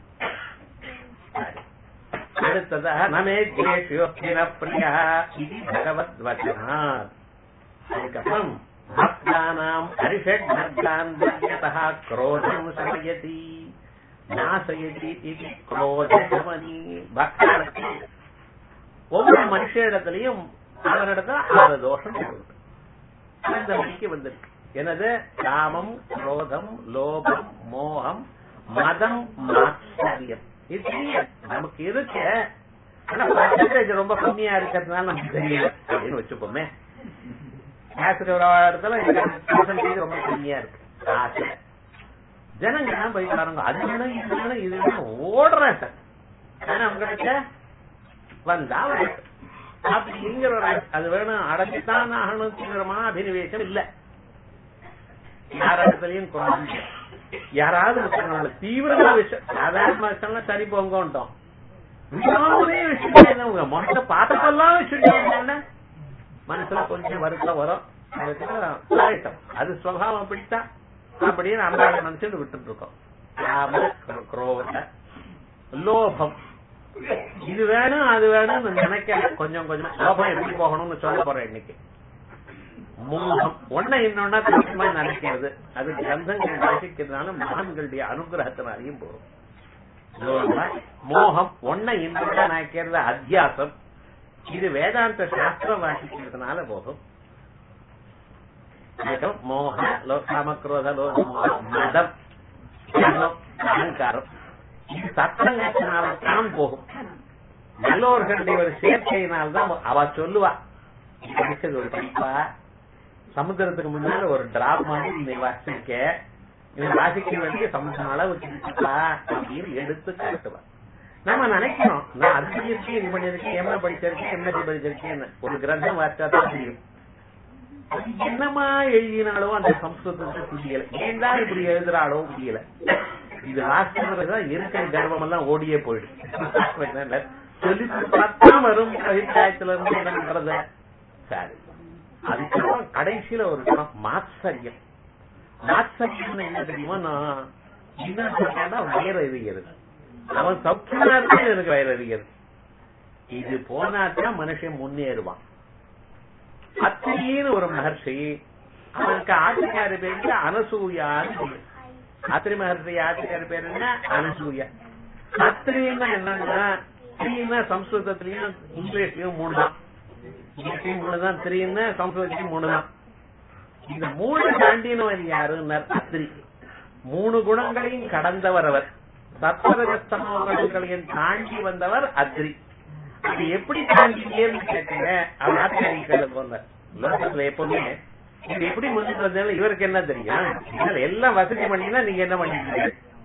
அடுத்ததாக நமே தேசியோக்கின பிரியா இது பகவத் வச்சனா அதுக்கப்புறம் பக்தானாம் அரிஷட் நர்கான் தன்யதா குரோதம் சமயதி நாசயதி இது குரோதமணி பக்தனுக்கு ஒவ்வொரு மனுஷ இடத்துலயும் அவனிடத்துல ஆறு தோஷம் இருக்கு அந்த மணிக்கு வந்திருக்கு எனது காமம் குரோதம் லோபம் மோகம் மதம் மாச்சரியம் இது தெரியும் நமக்கு இருக்கு ஆனா பர்சன்டேஜ் ரொம்ப கம்மியா இருக்கிறதுனால நமக்கு தெரியல அப்படின்னு வச்சுப்போமே ஆசிரியர் ஒரு இடத்துல பர்சன்டேஜ் ரொம்ப கம்மியா இருக்கு ஆசை ஜனங்க எல்லாம் போய் பாருங்க அது வேணும் இது வேணும் இது வேணும் ஓடுறேன் சார் ஆனா உங்களுக்கு வந்தா வரட்டும் அப்படிங்கிற ஒரு அது வேணும் அடைச்சுதான் ஆகணுங்கிற அபினிவேசம் இல்ல யாரிடத்துலயும் குறைஞ்சு யாராவது ஒருத்தவங்களோட தீவிரமா விஷயம் சாதாரண விஷயம்லாம் சரி போங்கோட்டோம் விடாமலே விஷயம் உங்க மொத்த பார்த்தப்பெல்லாம் விஷயம் மனசுல கொஞ்சம் வருத்தம் வரும் அதுக்கப்புறம் அது சுவாவம் அப்படித்தான் அப்படின்னு அன்றாட நினைச்சுட்டு விட்டுட்டு இருக்கோம் குரோத லோபம் இது வேணும் அது வேணும்னு நினைக்க கொஞ்சம் கொஞ்சம் லோபம் எப்படி போகணும்னு சொல்ல போறேன் இன்னைக்கு மோகம் ஒன்ன இன்னொன்னா தனிமா நினைக்கிறது அது கிரந்தங்கள் வாசிக்கிறதுனால மகான்களுடைய அனுகிரகத்தினாலையும் போகும் மோகம் ஒன்ன இன்னொன்னா நினைக்கிறது அத்தியாசம் இது வேதாந்த சாஸ்திரம் வாசிக்கிறதுனால போகும் மோக காமக்ரோத மதம் அகங்காரம் இது சத்தங்கத்தினால்தான் போகும் நல்லோர்களுடைய ஒரு சேர்க்கையினால்தான் அவ சொல்லுவா படிச்சது ஒரு படிப்பா சமுத்திரத்துக்கு முன்னால ஒரு டிராப் மாதிரி நீ வாசிக்க இவன் வாசிக்க வேண்டிய சமுத்திரம் அளவு சிரிச்சுப்பா அப்படின்னு எடுத்து காட்டுவா நம்ம நினைக்கிறோம் நான் அது பண்ணிருக்கேன் இது பண்ணிருக்கேன் எம்ஏ படிச்சிருக்கேன் எம்எஸ்சி படிச்சிருக்கேன் ஒரு கிரந்தம் வாசிச்சா தான் தெரியும் என்னமா எழுதினாலும் அந்த சம்ஸ்கிருதத்தை புரியல ஏன் தான் இப்படி எழுதுறாளோ புரியல இது வாசிக்கிறதுதான் இருக்கிற கர்வம் எல்லாம் ஓடியே போயிடும் சொல்லி பார்த்தா வரும் பயிற்சியத்துல இருந்து என்ன பண்றது சரி அதுக்கப்புறம் கடைசியில ஒரு குணம் மாத்சரியம் மாத்சரியம் என்ன தெரியுமா நான் என்ன சொல்றேன்னா வயிறு எறிகிறது அவன் சௌக்கியமா இருக்கு எனக்கு வயிறு எறிகிறது இது போனாத்தான் மனுஷன் முன்னேறுவான் அத்திரின்னு ஒரு மகர்ஷி அவனுக்கு ஆசிரியாரு பேரு அனசூயான்னு அத்திரி மகர்ஷி ஆசிரியார் பேர் என்ன அனசூயா அத்திரின்னா என்னன்னா த்ரீன்னா சம்ஸ்கிருதத்திலயும் இங்கிலீஷ்லயும் மூணு தான் இங்கிலீஷ்லயும் மூணு தான் த்ரீன்னா சம்ஸ்கிருதத்திலயும் மூணு தான் இந்த மூணு தாண்டினவர் யாருன்னார் அத்திரி மூணு குணங்களையும் கடந்தவர் அவர் சத்வரஜஸ்தமோ குணங்களையும் தாண்டி வந்தவர் அத்திரி அது எப்படி தாண்டிங்கன்னு கேட்டீங்க அவர் ஆத்திரிகளை போனார் லோகத்துல எப்பவுமே இது எப்படி முன்னுக்கு வந்தாலும் இவருக்கு என்ன தெரியும் இதுல எல்லாம் வசதி பண்ணினா நீங்க என்ன பண்ணிட்டீங்க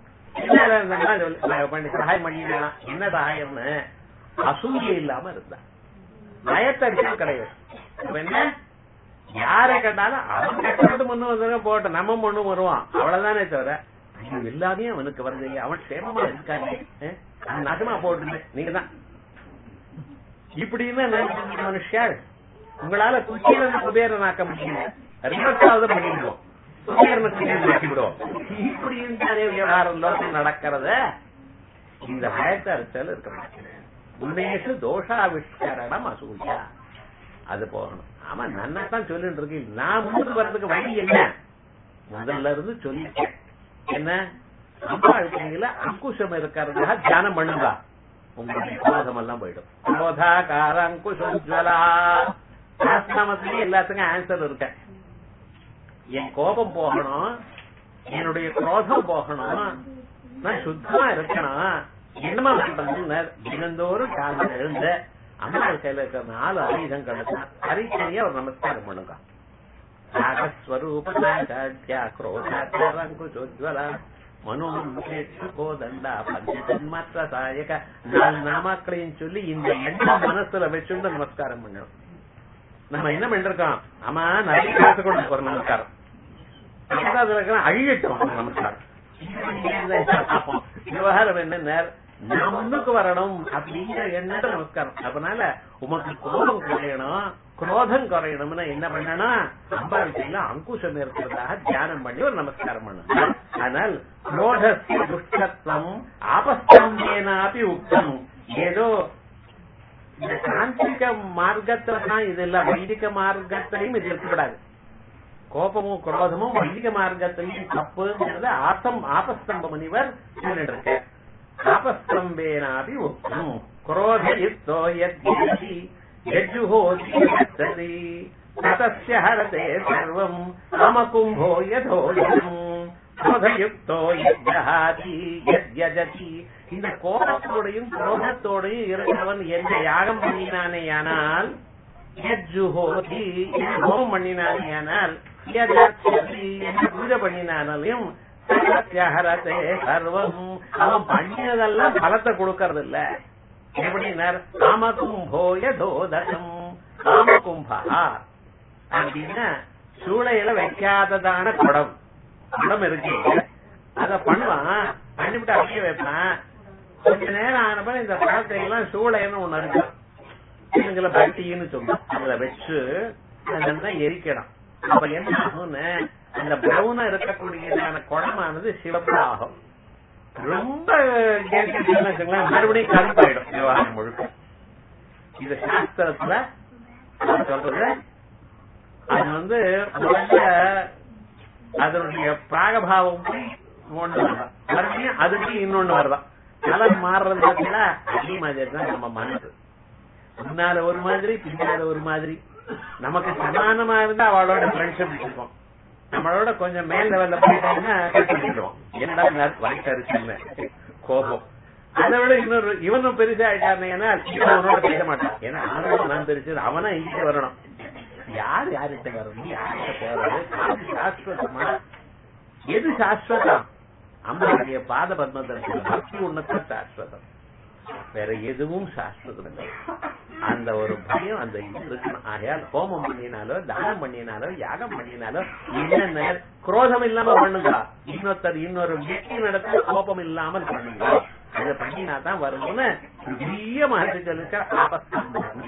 சகாயம் பண்ணினா என்ன சகாயம்னு அசூய இல்லாம இருந்தா நயத்தரிசம் கிடையாது என்ன யாரை கேட்டாலும் அவன் கஷ்டப்பட்டு முன்னு வந்தவங்க போட்டோம் நம்ம முன்னு வருவான் அவ்வளவுதானே தவிர ஐயோ எல்லாமே அவனுக்கு வருது அவன் சேமமா இருக்காங்க நகமா போட்டு நீங்க தான் இப்படின்னு மனுஷாள் உங்களால குச்சியில குபேரனாக்க முடியல ரெண்டாவது பண்ணிடுவோம் குபேரனுக்கு இப்படி இருந்தாலே விவகாரம் லோகம் நடக்கிறத இந்த பயத்தை அரிசல் இருக்க குணேஷு தோஷாவிஷ்கரணம் அசூயா அது போகணும் ஆமா நன்னாத்தான் சொல்லிட்டு இருக்கு நான் முன்னுக்கு வர்றதுக்கு வழி என்ன முதல்ல இருந்து சொல்லிட்டேன் என்ன அம்பாள் கையில அங்குஷம் இருக்கிறதுக்காக தியானம் பண்ணுங்க உங்களுக்கு குரோதம் எல்லாம் போயிடும் குரோதாகார அங்குஷோஜ்வலா சாஸ்திரமத்திலேயே எல்லாத்துக்கும் ஆன்சர் இருக்க என் கோபம் போகணும் என்னுடைய குரோதம் போகணும் நான் சுத்தமா இருக்கணும் என்னமா பண்றது தினந்தோறும் காலையில் எழுந்த அம்மாள் கையில இருக்கிற நாலு ஆயுதம் கிடைச்சா தனித்தனியா ஒரு நமஸ்காரம் பண்ணுங்க ராகஸ்வரூபியா குரோதாங்குஜோஜ்வல மனோதண்டா பஞ்சன்மாத்திர சாயக நாலு நாமாக்களையும் சொல்லி இந்த எண்ணம் மனசுல வச்சுட்டு நமஸ்காரம் பண்ணணும் நம்ம என்ன பண்ணிருக்கோம் ஆமா நிறைய காசு கொண்டு போற நமஸ்காரம் ரெண்டாவது இருக்கிற அழியட்டும் நமஸ்காரம் விவகாரம் என்ன நான் முன்னுக்கு வரணும் அப்படிங்கிற எண்ணம் நமஸ்காரம் அதனால உமக்கு கோபம் குறையணும் குரோதம் குறையணும்னா என்ன பண்ணணும் அம்பாளுக்கு அங்குஷம் இருக்கிறதாக தியானம் பண்ணி ஒரு நமஸ்காரம் பண்ணணும் ஆனால் குரோதஸ்ய துஷ்டத்துவம் ஆபஸ்தம்பேனாபி உத்தம் ஏதோ இந்த தாந்திரிக மார்க்கத்துல தான் இதெல்லாம் வைதிக மார்க்கத்திலையும் இது இருக்கக்கூடாது கோபமும் குரோதமும் வைதிக மார்க்கத்திலையும் தப்புங்கிறத ஆசம் ஆபஸ்தம்ப முனிவர் சொல்லிட்டு இருக்க ஆபஸ்தம்பேனாபி உத்தம் குரோதயுக்தோ யத்யதி யஜுஹோதி ததஸ்ய ஹரதே சர்வம் காமகும்போ யதோயம் குரோதயுக்தோ யஜ்ஜஹாதி யத்யஜதி இந்த கோபத்தோடையும் குரோதத்தோடையும் இருக்கிறவன் என்ன யாகம் பண்ணினானேயானால் யஜ்ஜுஹோதி ஹோமம் பண்ணினானேயானால் யஜதி என்ன பூஜை பண்ணினானாலையும் சத்யஹரதே சர்வம் அவன் பண்ணினதெல்லாம் பலத்தை கொடுக்கறது இல்ல எப்படின்னார் காமகும்போய தோதகம் காமகும்பா அப்படின்னா சூளையில வைக்காததான குடம் குடம் இருக்கு அத பண்ணுவான் பண்ணிவிட்டு அப்படியே வைப்பான் கொஞ்ச நேரம் ஆனப்ப இந்த பழத்தை எல்லாம் சூளைன்னு ஒண்ணு இருக்கு இதுங்களை பட்டின்னு சொல்லுவோம் அதுல வச்சு நல்லா எரிக்கணும் அப்ப என்ன ஆகும்னு அந்த பிரவுனா இருக்கக்கூடியதான குடமானது சிவப்பு ஆகும் ரொம்ப எரிக்கிட்டீங்கன்னு வச்சுங்களேன், மறுபடியும் கருப்பாயிடும் விவகாரம் முழுக்க இது சாஸ்திரத்துல நான் சொல்றது அது வந்து முதல்ல அதனுடைய பிராகபாவம் ஒண்ணு வரலாம். மறுபடியும் அதுக்கு இன்னொன்னு வரலாம் கலர் மாறுறது பார்த்தீங்களா அதே மாதிரி தான் நம்ம மனசு முன்னால ஒரு மாதிரி பின்னால ஒரு மாதிரி நமக்கு சமானமா இருந்தா அவளோட ஃப்ரெண்ட்ஷிப் இருக்கும் நம்மளோட கொஞ்சம் மேல் லெவல்ல போயிட்டாங்கன்னா கட்டிடுவோம் என்னடா வயசரிச்சுன்னு கோபம் அதை விட இன்னொரு இவனும் பெருசா ஆயிட்டாருன்னா இவன் அவனோட பேச மாட்டான் ஏன்னா ஆனாலும் நான் தெரிஞ்சது அவனா இங்க வரணும் யார் யார்கிட்ட வரணும் யார்கிட்ட போறது அது சாஸ்வதமா எது சாஸ்வதம் அம்மாவுடைய பாத பத்மத்தில் பக்தி உன்னத சாஸ்வதம் வேற எதுவும் சாஸ்வதம் இல்லை அந்த ஒரு பயம் அந்த இது இருக்கணும் ஆகையால் ஹோமம் பண்ணினாலோ தானம் பண்ணினாலோ யாகம் பண்ணினாலோ என்னென்ன குரோதம் இல்லாம பண்ணுங்க இன்னொருத்தர் இன்னொரு வெற்றி நடத்த கோபம் இல்லாமல் பண்ணுங்க அதை பண்ணினா தான் வரும்னு பெரிய மகர்ஷி சொல்லிருக்க ஆபஸ்தம்பம்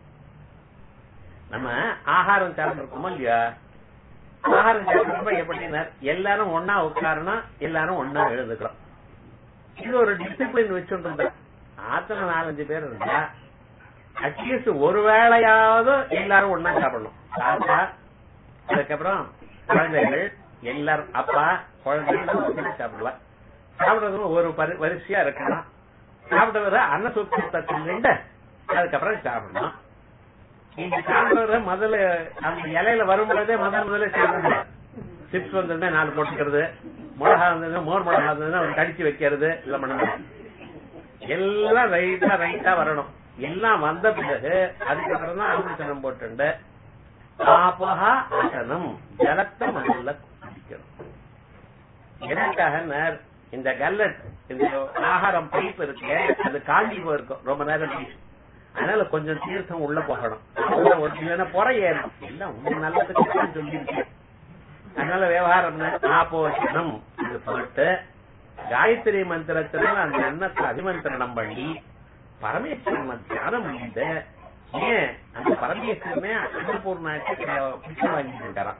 நம்ம ஆகாரம் சாப்பிட்டுருக்கோமோ இல்லையா ஆகாரம் சாப்பிடுறப்ப எப்படின்னா எல்லாரும் ஒன்னா உட்காரணும் எல்லாரும் ஒன்னா எழுதுக்கிறோம் இது ஒரு டிசிப்ளின் வச்சுட்டு ஆத்தனை நாலஞ்சு பேர் இருந்தா அட்லீஸ்ட் ஒரு வேளையாவது எல்லாரும் ஒன்னா சாப்பிடணும் தாத்தா அதுக்கப்புறம் குழந்தைகள் எல்லாரும் அப்பா குழந்தைகள் ஒண்ணா சாப்பிடுவா சாப்பிடுறது ஒரு பரி- வரிசையா இருக்கணும் சாப்பிடுறத அன்னசுத்தத்தை சொல்லிட்டு அதுக்கப்புறம் சாப்பிடணும் நீங்க சாப்பிடுறத முதல்ல அந்த இலையில வரும்போதே முதல் முதல்ல சாப்பிடணும் சிப்ஸ் வந்ததுன்னா நாலு போட்டுக்கிறது மிளகா வந்ததுன்னா மோர் மிளகா வந்ததுன்னா ஒரு கடிச்சு வைக்கிறது இல்ல பண்ணணும் எல்லாம் ரைட்டா ரைட்டா வரணும் எல்லாம் வந்த பிறகு அதுக்கப்புறம் தான் அமிர்தனம் போட்டுண்டு ஆபஹா அசனம் ஜலத்தை முதல்ல குடிக்கணும் எதற்காக நேர் இந்த கல்லட் இந்த ஆகாரம் பைப் இருக்கு அது காஞ்சி போயிருக்கும் ரொம்ப நேரம் கழிச்சு. அதனால கொஞ்சம் தீர்த்தம் உள்ள போகணும் உள்ள ஒரு இல்லைன்னா புற ஏறணும் எல்லாம் உங்க நல்லதுக்கு தான் சொல்லியிருக்கேன் அதனால விவகாரம் ஆபோஷனம் இது போட்டு காயத்ரி மந்திரத்துல அந்த எண்ணத்தை அதிமந்திரணம் பண்ணி பரமேஸ்வரன் தியானம் பண்ணிட்டு ஏன் அந்த பரமேஸ்வரனே அன்னபூர்ணாக்கு பிச்சை வாங்கிட்டு இருக்காராம்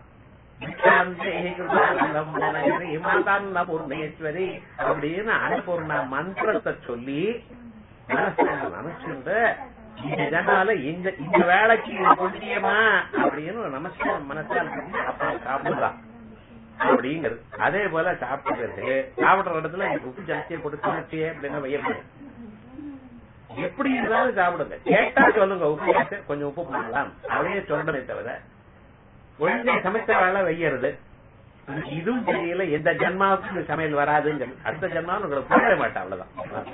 பூர்ணேஸ்வரி அப்படின்னு அன்னபூர்ணா மந்திரத்தை சொல்லி மனசுல நினைச்சுட்டு இந்த ஜனால இந்த இந்த வேலைக்கு இது கொண்டியமா அப்படின்னு ஒரு நமஸ்காரம் மனசால பண்ணி அப்புறம் சாப்பிடலாம் அப்படிங்கிறது அதே போல சாப்பிட்டு சாப்பிடுற இடத்துல எனக்கு உப்பு ஜாஸ்தியா கொடுத்து அப்படின்னு வையப்படும் எப்படி இருந்தாலும் சாப்பிடுங்க கேட்டா சொல்லுங்க உப்பு ஜாஸ்தி, கொஞ்சம் உப்பு பண்ணலாம் அப்படியே சொல்லணுமே தவிர ஒழுங்கை சமைச்ச வேலை வையறது இதுவும் தெரியல எந்த ஜென்மாவுக்கும் இந்த சமையல் வராதுங்க அடுத்த ஜென்மாவும் உங்களுக்கு புரிய மாட்டேன் அவ்வளவுதான்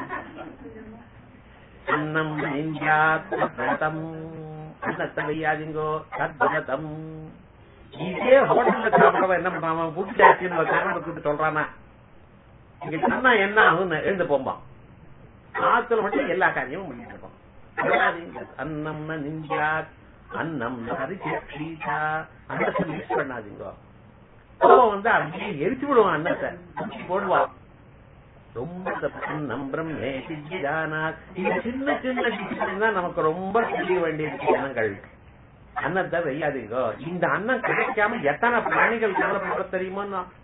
அன்னம் இந்தியாத் தத்வதம் அன்னத்தை வையாதீங்கோ தத்வதம் இதே ஹோட்டல்ல சாப்பிடறவன் என்ன பண்றான் அவன் புட்டு ஜாஸ்தின்னு ஒரு காரணம் கொடுத்து சொல்றானா இங்க சொன்னா என்ன ஆகும் எழுந்து போம்பான் ஆத்துல மட்டும் எல்லா காரியமும் பண்ணிட்டு இருக்கோம் பண்ணாதீங்க. அன்னம் நிந்தியாத் அன்னம் ஹரிச்சீதா அன்னத்தை மிஸ் பண்ணாதீங்க கோவம் வந்து அப்படியே எரிச்சு விடுவான் அன்னத்தை தூக்கி போடுவான் ரொம்ப தப்பு. அன்னம் பிரம்மே சித்திதானாத் இந்த சின்ன சின்ன டிசிஷன் தான் நமக்கு ரொம்ப தெரிய வேண்டிய எண்ணங்கள் அன்னத்தை வெய்யாதீங்க இந்த அன்னம் கிடைக்காம எத்தனை பிராணிகள் கவலைப்பட தெரியுமோ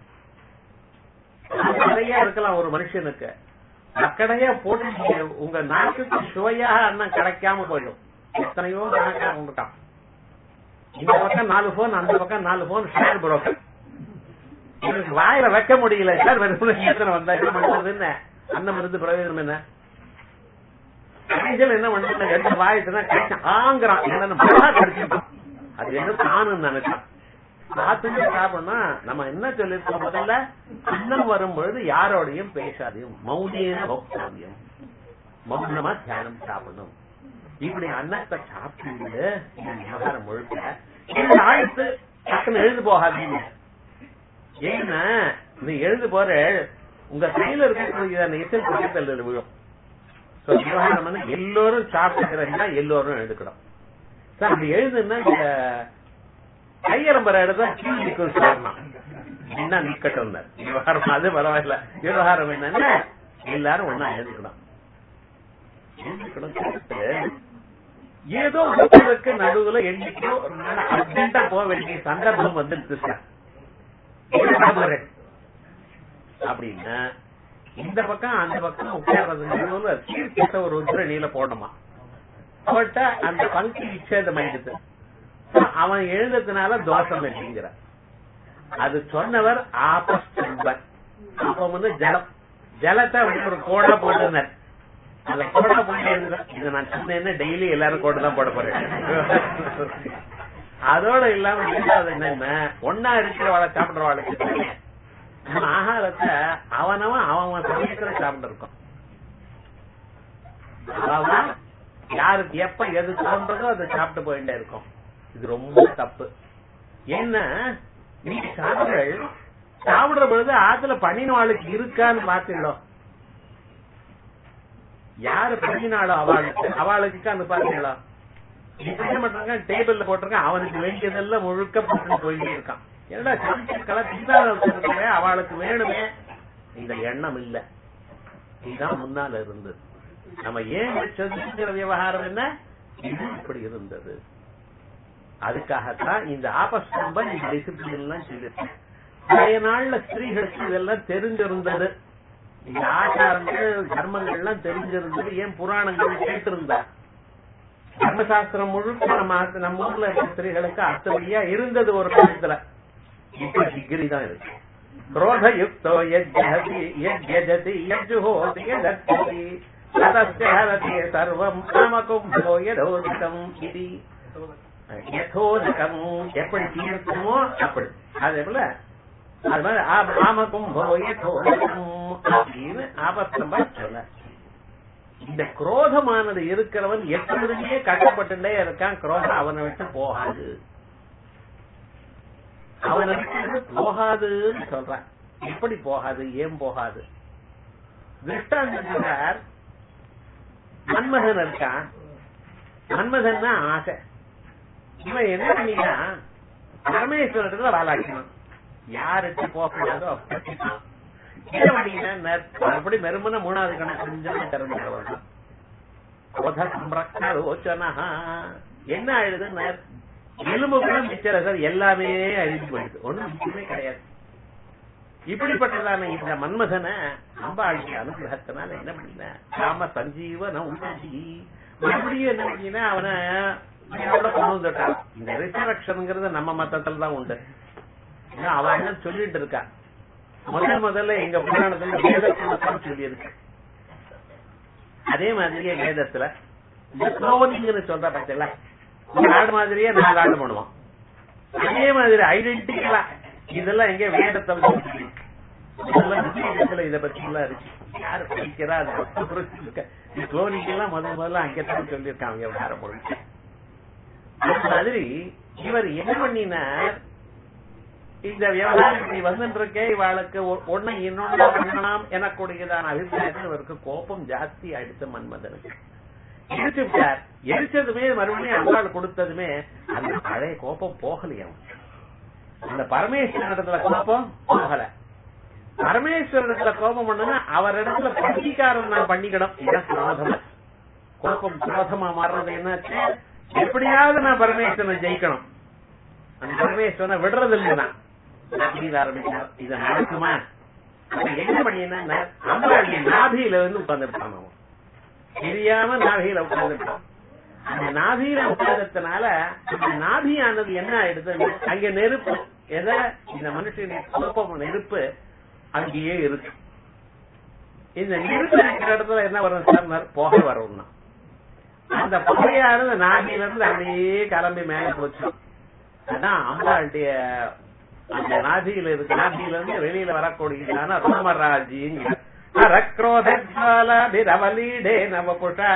நிறைய இருக்கலாம் ஒரு மனுஷனுக்கு அக்கடையா போட்டு நீங்க உங்க நாட்டுக்கு சுவையாக அன்னம் கிடைக்காம போயிடும் எத்தனையோ கணக்காக இருக்கான் இந்த பக்கம் நாலு போன் அந்த பக்கம் நாலு போன் ஷேர் புரோக்கர் எனக்கு வாயில வைக்க முடியல சார் வெறும் எத்தனை வந்தா என்ன பண்றது என்ன அன்னம் இருந்து பிரயோஜனம் என்ன கடைசியில் என்ன பண்றது ரெண்டு வாயிட்டு தான் கிடைச்சான் ஆங்கிறான் என்னன்னு மகா கிடைச்சிருக்கான் அது என்ன தானுன்னு நினைச்சான் பார்த்துட்டு சாப்பிடணும் நம்ம என்ன சொல்லிருக்கோம் முதல்ல அன்னம் வரும்பொழுது யாரோடையும் பேசாதையும் மௌனியம் பௌக்தாவியம் மௌனமா தியானம் சாப்பிடணும் இப்படி அன்னத்தை சாப்பிட்டு விவகாரம் முழுக்க இந்த ஆழ்த்து டக்குன்னு எழுந்து போகாதீங்க ஏன்னா நீ எழுந்து போற உங்க கையில இருக்கக்கூடிய அந்த எச்சல் பக்கத்தில் விழும் So, விவகாரம் வந்து எல்லோரும் சாப்பிட்டுக்கிறா எல்லோரும் எடுக்கணும் சார் அப்படி எழுதுன்னா இந்த கையரம்பரை எடுத்தா கீழ் நிற்கும் சொல்லலாம் என்ன நிக்கட்டும் விவகாரம் அது பரவாயில்ல விவகாரம் என்னன்னா எல்லாரும் ஒன்னா எழுதுக்கணும் எழுதுக்கணும் கேட்டு, ஏதோ ஒருத்தருக்கு நடுவுல எண்ணிக்கோ ஒரு நாள் அர்ஜென்டா போக வேண்டிய சந்தர்ப்பம் வந்துருச்சு சார் அப்படின்னா இந்த பக்கம் அந்த பக்கம் உட்கார்றது நடுவுல கீழ்கிட்ட ஒரு உத்திரணியில போடணுமா போட்டா அந்த பங்கி விச்சேதம் ஆயிடுது அவன் எழுந்ததுனால தோஷம் இல்லைங்கிற அது சொன்னவர் ஆபஸ்தம்பர் அப்ப வந்து ஜலம் ஜலத்தை வந்து ஒரு கோடை போட்டுனார் அந்த கோடை போட்டு எழுதுறேன். இது நான் சொன்னேன்னா டெய்லி எல்லாரும் கோடை தான் போட போறேன் அதோட இல்லாம ரெண்டாவது என்னன்னா ஒன்னா இருக்கிறவளை சாப்பிடுறவாளுக்கு நம்ம ஆகாரத்தை அவனவன் அவன் சமயத்துல சாப்பிட்டு இருக்கோம் அவன் யாருக்கு எப்ப எது தோன்றதோ அதை சாப்பிட்டு போயிட்டே இருக்கும் இது ரொம்ப தப்பு என்ன நீ சாப்பிடுகள் சாப்பிடுற பொழுது ஆத்துல பண்ணினாளுக்கு இருக்கான்னு பாத்துடலாம் யாரு பண்ணினாளோ அவளுக்கு அவளுக்கு அந்த பாத்தீங்களா இப்ப என்ன பண்றாங்க டேபிள்ல போட்டிருக்கான் அவனுக்கு வேண்டியதெல்லாம் முழுக்க போட்டு போயிட்டே இருக்கான் என்னடா சமைச்சிருக்கா திண்டாத அவளுக்கு வேணுமே இந்த எண்ணம் இல்ல இதுதான் முன்னால இருந்தது நம்ம ஏன் வச்சதுங்கிற விவகாரம் என்ன இது இப்படி இருந்தது அதுக்காகத்தான் இந்த ஆபஸ்தம்பம் இந்த டிசிப்ளின் எல்லாம் சொல்லிருக்கு பழைய நாள்ல ஸ்திரீகளுக்கு இதெல்லாம் தெரிஞ்சிருந்தது இந்த ஆச்சாரங்கள் தர்மங்கள் எல்லாம் தெரிஞ்சிருந்தது ஏன் புராணங்கள் கேட்டிருந்தா தர்மசாஸ்திரம் முழுக்க நம்ம ஆச- நம்ம ஊர்ல இருக்க ஸ்திரீகளுக்கு அத்தனையா இருந்தது ஒரு காலத்துல இப்ப டிகிரி தான் இருக்கு क्रोधयुक्तो यज्जहति यज्ञजति यज्जुहोति यदक्षति ततस्य हरति सर्वम् कामकुम्भो यदोदितम् इति யதோதிகம் எப்படி தீர்க்குமோ அப்படி அதே போல அது மாதிரி ஆ- ஆமகும்போ யதோதிகம் அப்படின்னு ஆபத்தம்பா சொல்ல இந்த குரோதமானது இருக்கிறவன் எப்பொழுதுமே கஷ்டப்பட்டுட்டே இருக்கான் குரோதம் அவனை விட்டு போகாது அவனை விட்டு போகாதுன்னு சொல்றான் எப்படி போகாது ஏன் போகாது திருஷ்டாந்தம் சொல்றார் மன்மதன் இருக்கான் மன்மதன் தான் ஆசை இவன் என்ன பண்ணினா பரமேஸ்வரத்துல வாழாக்கணும் யாருக்கு போகக்கூடாதோ என்ன பண்ணினா அப்படி மெருமன மூணாவது கணக்கு கொஞ்சம் திறந்துக்கிறவன் என்ன ஆயிடுது எலும்புக்குள்ள மிச்சர சார் எல்லாமே அழிஞ்சு போயிடுது ஒண்ணும் மிச்சமே கிடையாது இப்படிப்பட்டதான இந்த மன்மதனை அம்பாளுடைய அனுகிரகத்தினால என்ன பண்ணின ராம சஞ்சீவன உண்டி மறுபடியும் என்ன பண்ணினா அவனை உயிரோட கொண்டு வந்துட்டான் இந்த ரிசரக்ஷனுங்கிறது நம்ம மத்தத்துல தான் உண்டு ஏன்னா அவன் என்ன சொல்லிட்டு இருக்கா முதல் முதல்ல எங்க புராணத்துல வேதத்துல தான் சொல்லியிருக்கு அதே மாதிரியே வேதத்துல இந்த குளோனிங்னு சொல்ற பட்சல ஒரு ஆடு மாதிரியே நாலு ஆடு பண்ணுவோம் அதே மாதிரி ஐடென்டிக்கலா இதெல்லாம் எங்க வேதத்தை இதெல்லாம் விஷயத்துல இத பத்தி எல்லாம் இருக்கு யாரு படிக்கிறா அது குளோனிங் எல்லாம் முதல் முதல்ல அங்கத்தான் சொல்லியிருக்காங்க விவகாரம் பொருள் அந்த மாதிரி இவர் என்ன பண்ணினார் இந்த விவகாரம் இப்படி வந்துட்டு இருக்கே இவாளுக்கு ஒண்ணு இன்னொன்னு பண்ணலாம் எனக்கூடியதான அபிப்பிராயத்தில் இவருக்கு கோபம் ஜாஸ்தி ஆயிடுச்சு மன்மதனுக்கு எரிச்சு விட்டார் எரிச்சதுமே மறுபடியும் அம்பாள் கொடுத்ததுமே அந்த பழைய கோபம் போகலையாம் அந்த பரமேஸ்வரனிடத்துல கோபம் போகல பரமேஸ்வரனிடத்துல கோபம் பண்ணுனா அவர் இடத்துல பண்டிகாரம் நான் பண்ணிக்கணும் இதான் குரோதம் கோபம் குரோதமா மாறுறது என்னாச்சு எப்படியாவது நான் பரமேஸ்வரனை ஜெயிக்கணும் அந்த பரமேஸ்வரனை விடுறது இல்லைன்னா அப்படின்னு ஆரம்பிச்சார் இதை நடக்குமா என்ன பண்ணினா அம்பாளுடைய நாபியில வந்து உட்கார்ந்துருப்பான் அவன் தெரியாம நாபியில உட்கார்ந்துருப்பான் அந்த நாபியில உட்கார்ந்ததுனால அந்த நாபியானது என்ன ஆயிடுது அங்க நெருப்பு எதை இந்த மனுஷனுடைய குழப்பம் நெருப்பு அங்கேயே இருக்கு இந்த நெருப்பு இருக்கிற இடத்துல என்ன வரும் சார் புகை வரும்னா அந்த புகையானது நாபியில இருந்து அப்படியே கிளம்பி மேல போச்சு அதான் அம்பாளுடைய அந்த நாபியில இருக்கு நாபியில இருந்து வெளியில வரக்கூடியதான ரோமராஜிங்க அரக்ரோதலீடே நவ புஷா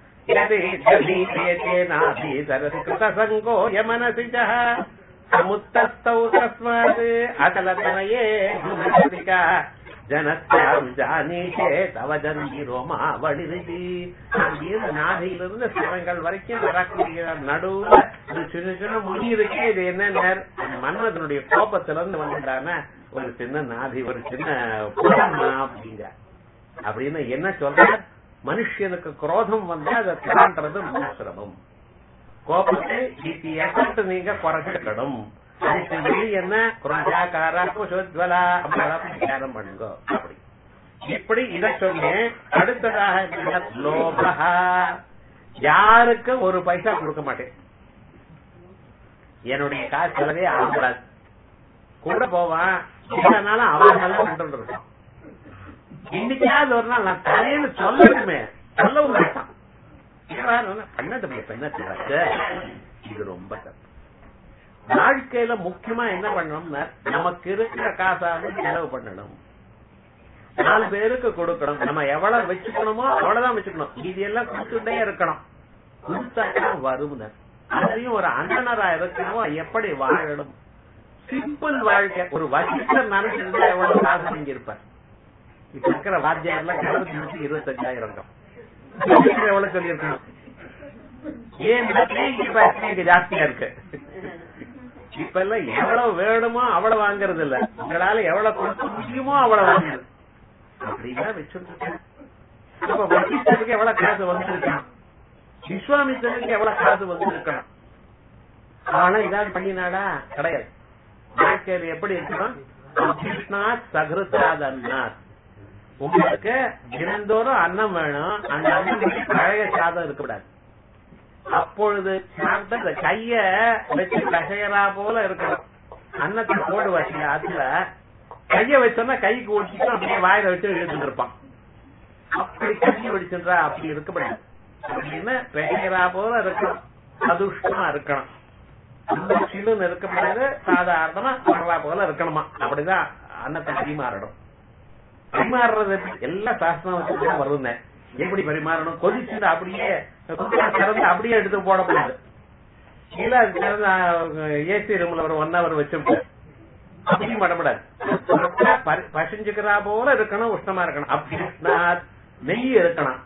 நாபி சரஸ்கிருத சங்கோ யமனசிஜ சமுத்தஸ்தௌ தஸ்மாத் அகலதனயே குணசிகா ஜனத்தாம் ஜானீஷே தவ ஜந்தி ரோமா வடிருதி அங்கிருந்து நாகையிலிருந்து சிவங்கள் வரைக்கும் வரக்கூடிய நடுவுல ஒரு சின்ன சின்ன முடி இருக்கே இது என்ன மன்மதனுடைய கோபத்துல இருந்து வந்துட்டான ஒரு சின்ன நாதி ஒரு சின்ன புறமா அப்படிங்க அப்படின்னு என்ன சொல்ற மனுஷனுக்கு குரோதம் வந்தா அதை தாண்டது சிரமம் கோபத்தை எஃபெக்ட் நீங்க குறைச்சிக்கணும் அதுக்கு வெளி என்ன குரோஜாக்காரா குஷோஜ்வலா தியானம் பண்ணுங்க அப்படி இப்படி இத சொன்னேன் அடுத்ததாக லோபா யாருக்கு ஒரு பைசா கொடுக்க மாட்டேன் என்னுடைய காசு செலவே ஆகக்கூடாது கூட போவான் இல்லைனாலும் அவன் நல்லா கொண்டு இருக்கான் இன்னைக்காவது ஒரு நாள் நான் தலையில சொல்லணுமே சொல்லவும் மாட்டான் பண்ணது என்ன இது ரொம்ப தப்பு வாழ்க்கையில முக்கியமா என்ன பண்ணணும்னா நமக்கு இருக்கிற காசாக செலவு பண்ணணும் நாலு பேருக்கு கொடுக்கணும் நம்ம எவ்வளவு வச்சுக்கணுமோ அவ்வளவுதான் வச்சுக்கணும் இது எல்லாம் கொடுத்துட்டே இருக்கணும் கொடுத்தாதான் வருமுனர் அதையும் ஒரு அண்ணனரா இருக்கணும் எப்படி வாழணும் சிம்பிள் வாழ்க்கை ஒரு வசிஷ்டர் நினைச்சிருந்தா எவ்வளவு காசு செஞ்சிருப்பார் இப்ப இருக்கிற வாத்தியாரெல்லாம் இருபத்தி நிமிஷம் இருபத்தஞ்சாயிரம் எவ்வளவு சொல்லியிருக்கணும் ஏன் ஜாஸ்தியா இருக்கு இப்ப எல்லாம் எவ்வளவு வேணுமோ அவ்வளவு வாங்குறது இல்ல உங்களால எவ்வளவு கொடுக்க முடியுமோ அவ்வளவு வாங்குறது அப்படிதான் வச்சிருக்கேன் அப்ப வசிஷ்டருக்கு எவ்வளவு காசு வந்திருக்கணும் விஸ்வாமித்திரனுக்கு எவ்வளவு காசு வந்திருக்கணும் ஆனா இதாவது பண்ணினாடா கிடையாது வாழ்க்கையில் எப்படி இருக்கணும் கிருஷ்ணா சகிருத்தாதன்னார் உங்களுக்கு தினந்தோறும் அன்னம் வேணும் அந்த அன்னம் பழைய சாதம் இருக்கக்கூடாது அப்பொழுது சாப்பிட்ட கைய வச்சு கசையரா போல இருக்கணும் அன்னத்தை போடு வச்சு அதுல கைய வச்சோம்னா கைக்கு ஒடிச்சுட்டு அப்படியே வாயில வச்சு எழுதிட்டு இருப்பான் அப்படி கையை வடிச்சுன்றா அப்படி இருக்கக்கூடாது அப்படின்னு பெயரா போல இருக்கணும் சதுஷ்டமா இருக்கணும் சிலுன்னு இருக்கக்கூடாது சாதாரணமா வரலா போல இருக்கணுமா அப்படிதான் அன்னத்தை பரிமாறணும் பரிமாறுறது எல்லா சாஸ்திரம் வச்சு வருங்க எப்படி பரிமாறணும் கொதிச்சுட்டு அப்படியே திறந்து அப்படியே எடுத்து போடக்கூடாது இல்ல ஏசி ரூம்ல ஒரு ஒன் ஹவர் வச்சுட்டு அப்படியும் பண்ணக்கூடாது பசிஞ்சுக்கிறா போல இருக்கணும் உஷ்ணமா இருக்கணும் அப்படின்னா நெய் இருக்கணும்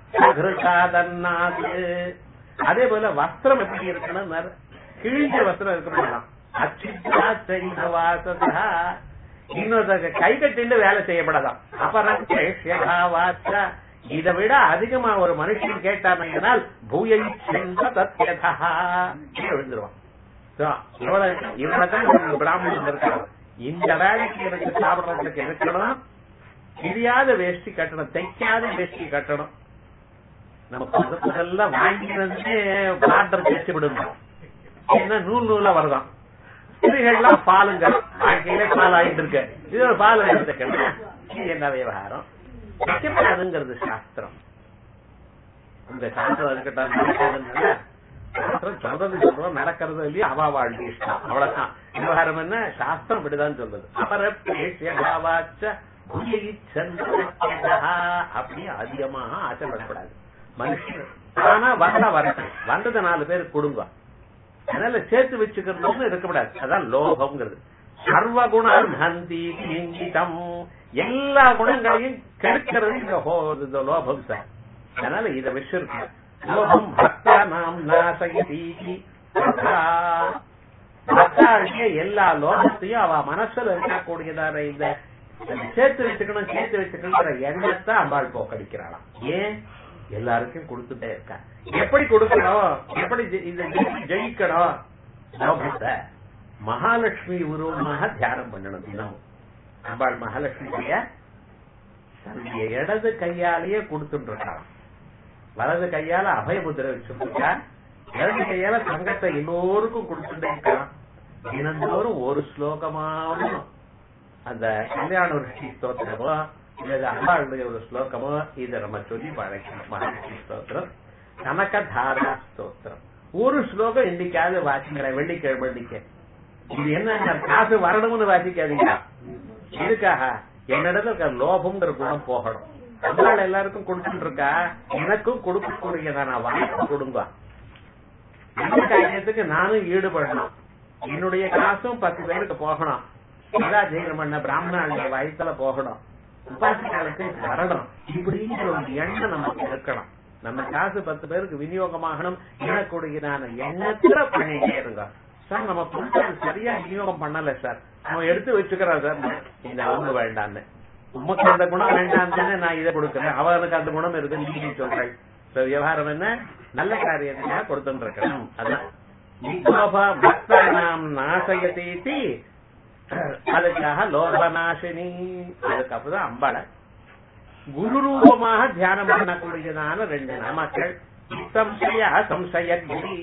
அதே போல வஸ்திரம் எப்படி இருக்கணும் கிழிஞ்ச வஸ்திரம் இருக்கணும் அச்சிவாசதா இன்னொரு கை கட்டிட்டு வேலை செய்யப்படாதான் அப்புறம் இதை விட அதிகமா ஒரு மனுஷன் கேட்டானால் பூயை தத்யதா விழுந்துருவான் இவ்வளவுதான் பிராமணன் இருக்காங்க இந்த வேலைக்கு எனக்கு சாப்பிடறதுக்கு இருக்கணும் கிழியாத வேஷ்டி கட்டணும் தைக்காத வேஷ்டி கட்டணும் நம்ம பக்கத்துக்கெல்லாம் வாங்கினதுமே பார்டர் தைச்சு விடணும் என்ன நூல் நூலா வருதான் ஸ்திரீகள்லாம் பாலுங்க வாழ்க்கையிலே பால் ஆயிட்டு இருக்கு இது ஒரு பால் எடுத்துக்கணும் இது என்ன விவகாரம் வைக்கப்படாதுங்கிறது சாஸ்திரம் இந்த சாஸ்திரம் இருக்கட்டும் நடக்காதுன்னு சாஸ்திரம் சொல்றது சொல்றோம் நடக்கிறது இல்லையா அவா வாழ்க்கை இஷ்டம் அவ்வளவுதான் விவகாரம் என்ன சாஸ்திரம் இப்படிதான் சொல்றது அபரப்பேஷாவாச்ச அப்படி அதிகமாக ஆசைப்படக்கூடாது மனுஷன் ஆனா வந்தா வரட்டும் வந்தது நாலு பேருக்கு கொடுங்க அதனால சேர்த்து வச்சுக்கிறது இருக்கக்கூடாது அதான் லோகம்ங்கிறது சர்வ குணந்தி இங்கிதம் எல்லா குணங்களையும் கெடுக்கிறது இந்த ஹோ- இந்த லோபம் சார் அதனால இத வச்சிருக்கு லோகம் பக்தா நாம் நாசகி பக்தாளுடைய எல்லா லோகத்தையும் அவ மனசுல இருக்கக்கூடியதான இந்த சேர்த்து வச்சுக்கணும் சேர்த்து வச்சுக்கணுங்கிற எண்ணத்தை அம்பாள் போக்கடிக்கிறாளாம் ஏன் எல்லாருக்கும் கொடுத்துட்டே இருக்கா எப்படி கொடுக்கணும் எப்படி ஜெ- இந்த ஜெயி- ஜெயிக்கணும் லோகத்தை மகாலட்சுமி உருவமாக தியானம் பண்ணணும் தினமும் அம்பாள் மகாலட்சுமிய தன்னுடைய இடது கையாலேயே கொடுத்துட்டு இருக்காளாம் வலது கையால அபயமுத்திரை வச்சிருக்கா இடது கையால தங்கத்தை எல்லோருக்கும் கொடுத்துட்டே இருக்கலாம் தினந்தோறும் ஒரு ஸ்லோகமாவது அந்த கல்யாண ரிஷி ஸ்தோத்திரமோ இல்லது அம்பாளுடைய ஒரு ஸ்லோகமோ இதை நம்ம சொல்லி பழக்கணும் மகாலட்சுமி ஸ்தோத்திரம் கனக தாரா ஸ்தோத்திரம் ஒரு ஸ்லோகம் இன்னைக்காவது வாசிக்கிறேன் வெள்ளிக்கிழமை வெள்ளிக்க இது என்ன காசு வரணும்னு வாசிக்காதீங்க இதுக்காக என்னிடத்துல இருக்க லோபம்ங்கிற குணம் போகணும் அம்பாள் எல்லாருக்கும் கொடுத்துட்டு இருக்கா எனக்கும் கொடுக்கக்கூடியதான வாய்ப்பு கொடுங்க இந்த காரியத்துக்கு நானும் ஈடுபடணும் என்னுடைய காசும் பத்து பேருக்கு போகணும் சதா ஜெயம் பண்ண பிராமணாளுடைய வயசுல போகணும் உபாசிகளுக்கு வரணும் இப்படிங்கிற ஒரு எண்ணம் நமக்கு இருக்கணும் நம்ம காசு பத்து பேருக்கு விநியோகமாகணும் எனக்கூடியதான எண்ணத்துல பண்ணிட்டே இருங்க சார் நம்ம பொருட்கள் சரியா விநியோகம் பண்ணல சார் நம்ம எடுத்து வச்சுக்கிறோம் சார் இந்த அவங்க வேண்டான்னு உமக்கு அந்த குணம் வேண்டாம் தானே நான் இதை கொடுக்கிறேன் அவனுக்கு அந்த குணம் இருக்குன்னு நீங்க சொல்றேன் So, விவகாரம் என்ன நல்ல காரியத்துக்காக கொடுத்துட்டு இருக்கணும் அதான் விக்லோப பக்தானாம் நாசயதீதி அதுக்காக லோபநாசினி அதுக்கப்புறம் அம்பாளை குரு ரூபமாக தியானம் பண்ணக்கூடியதான ரெண்டு நாமக்கள் சம்சய சம்சய குரி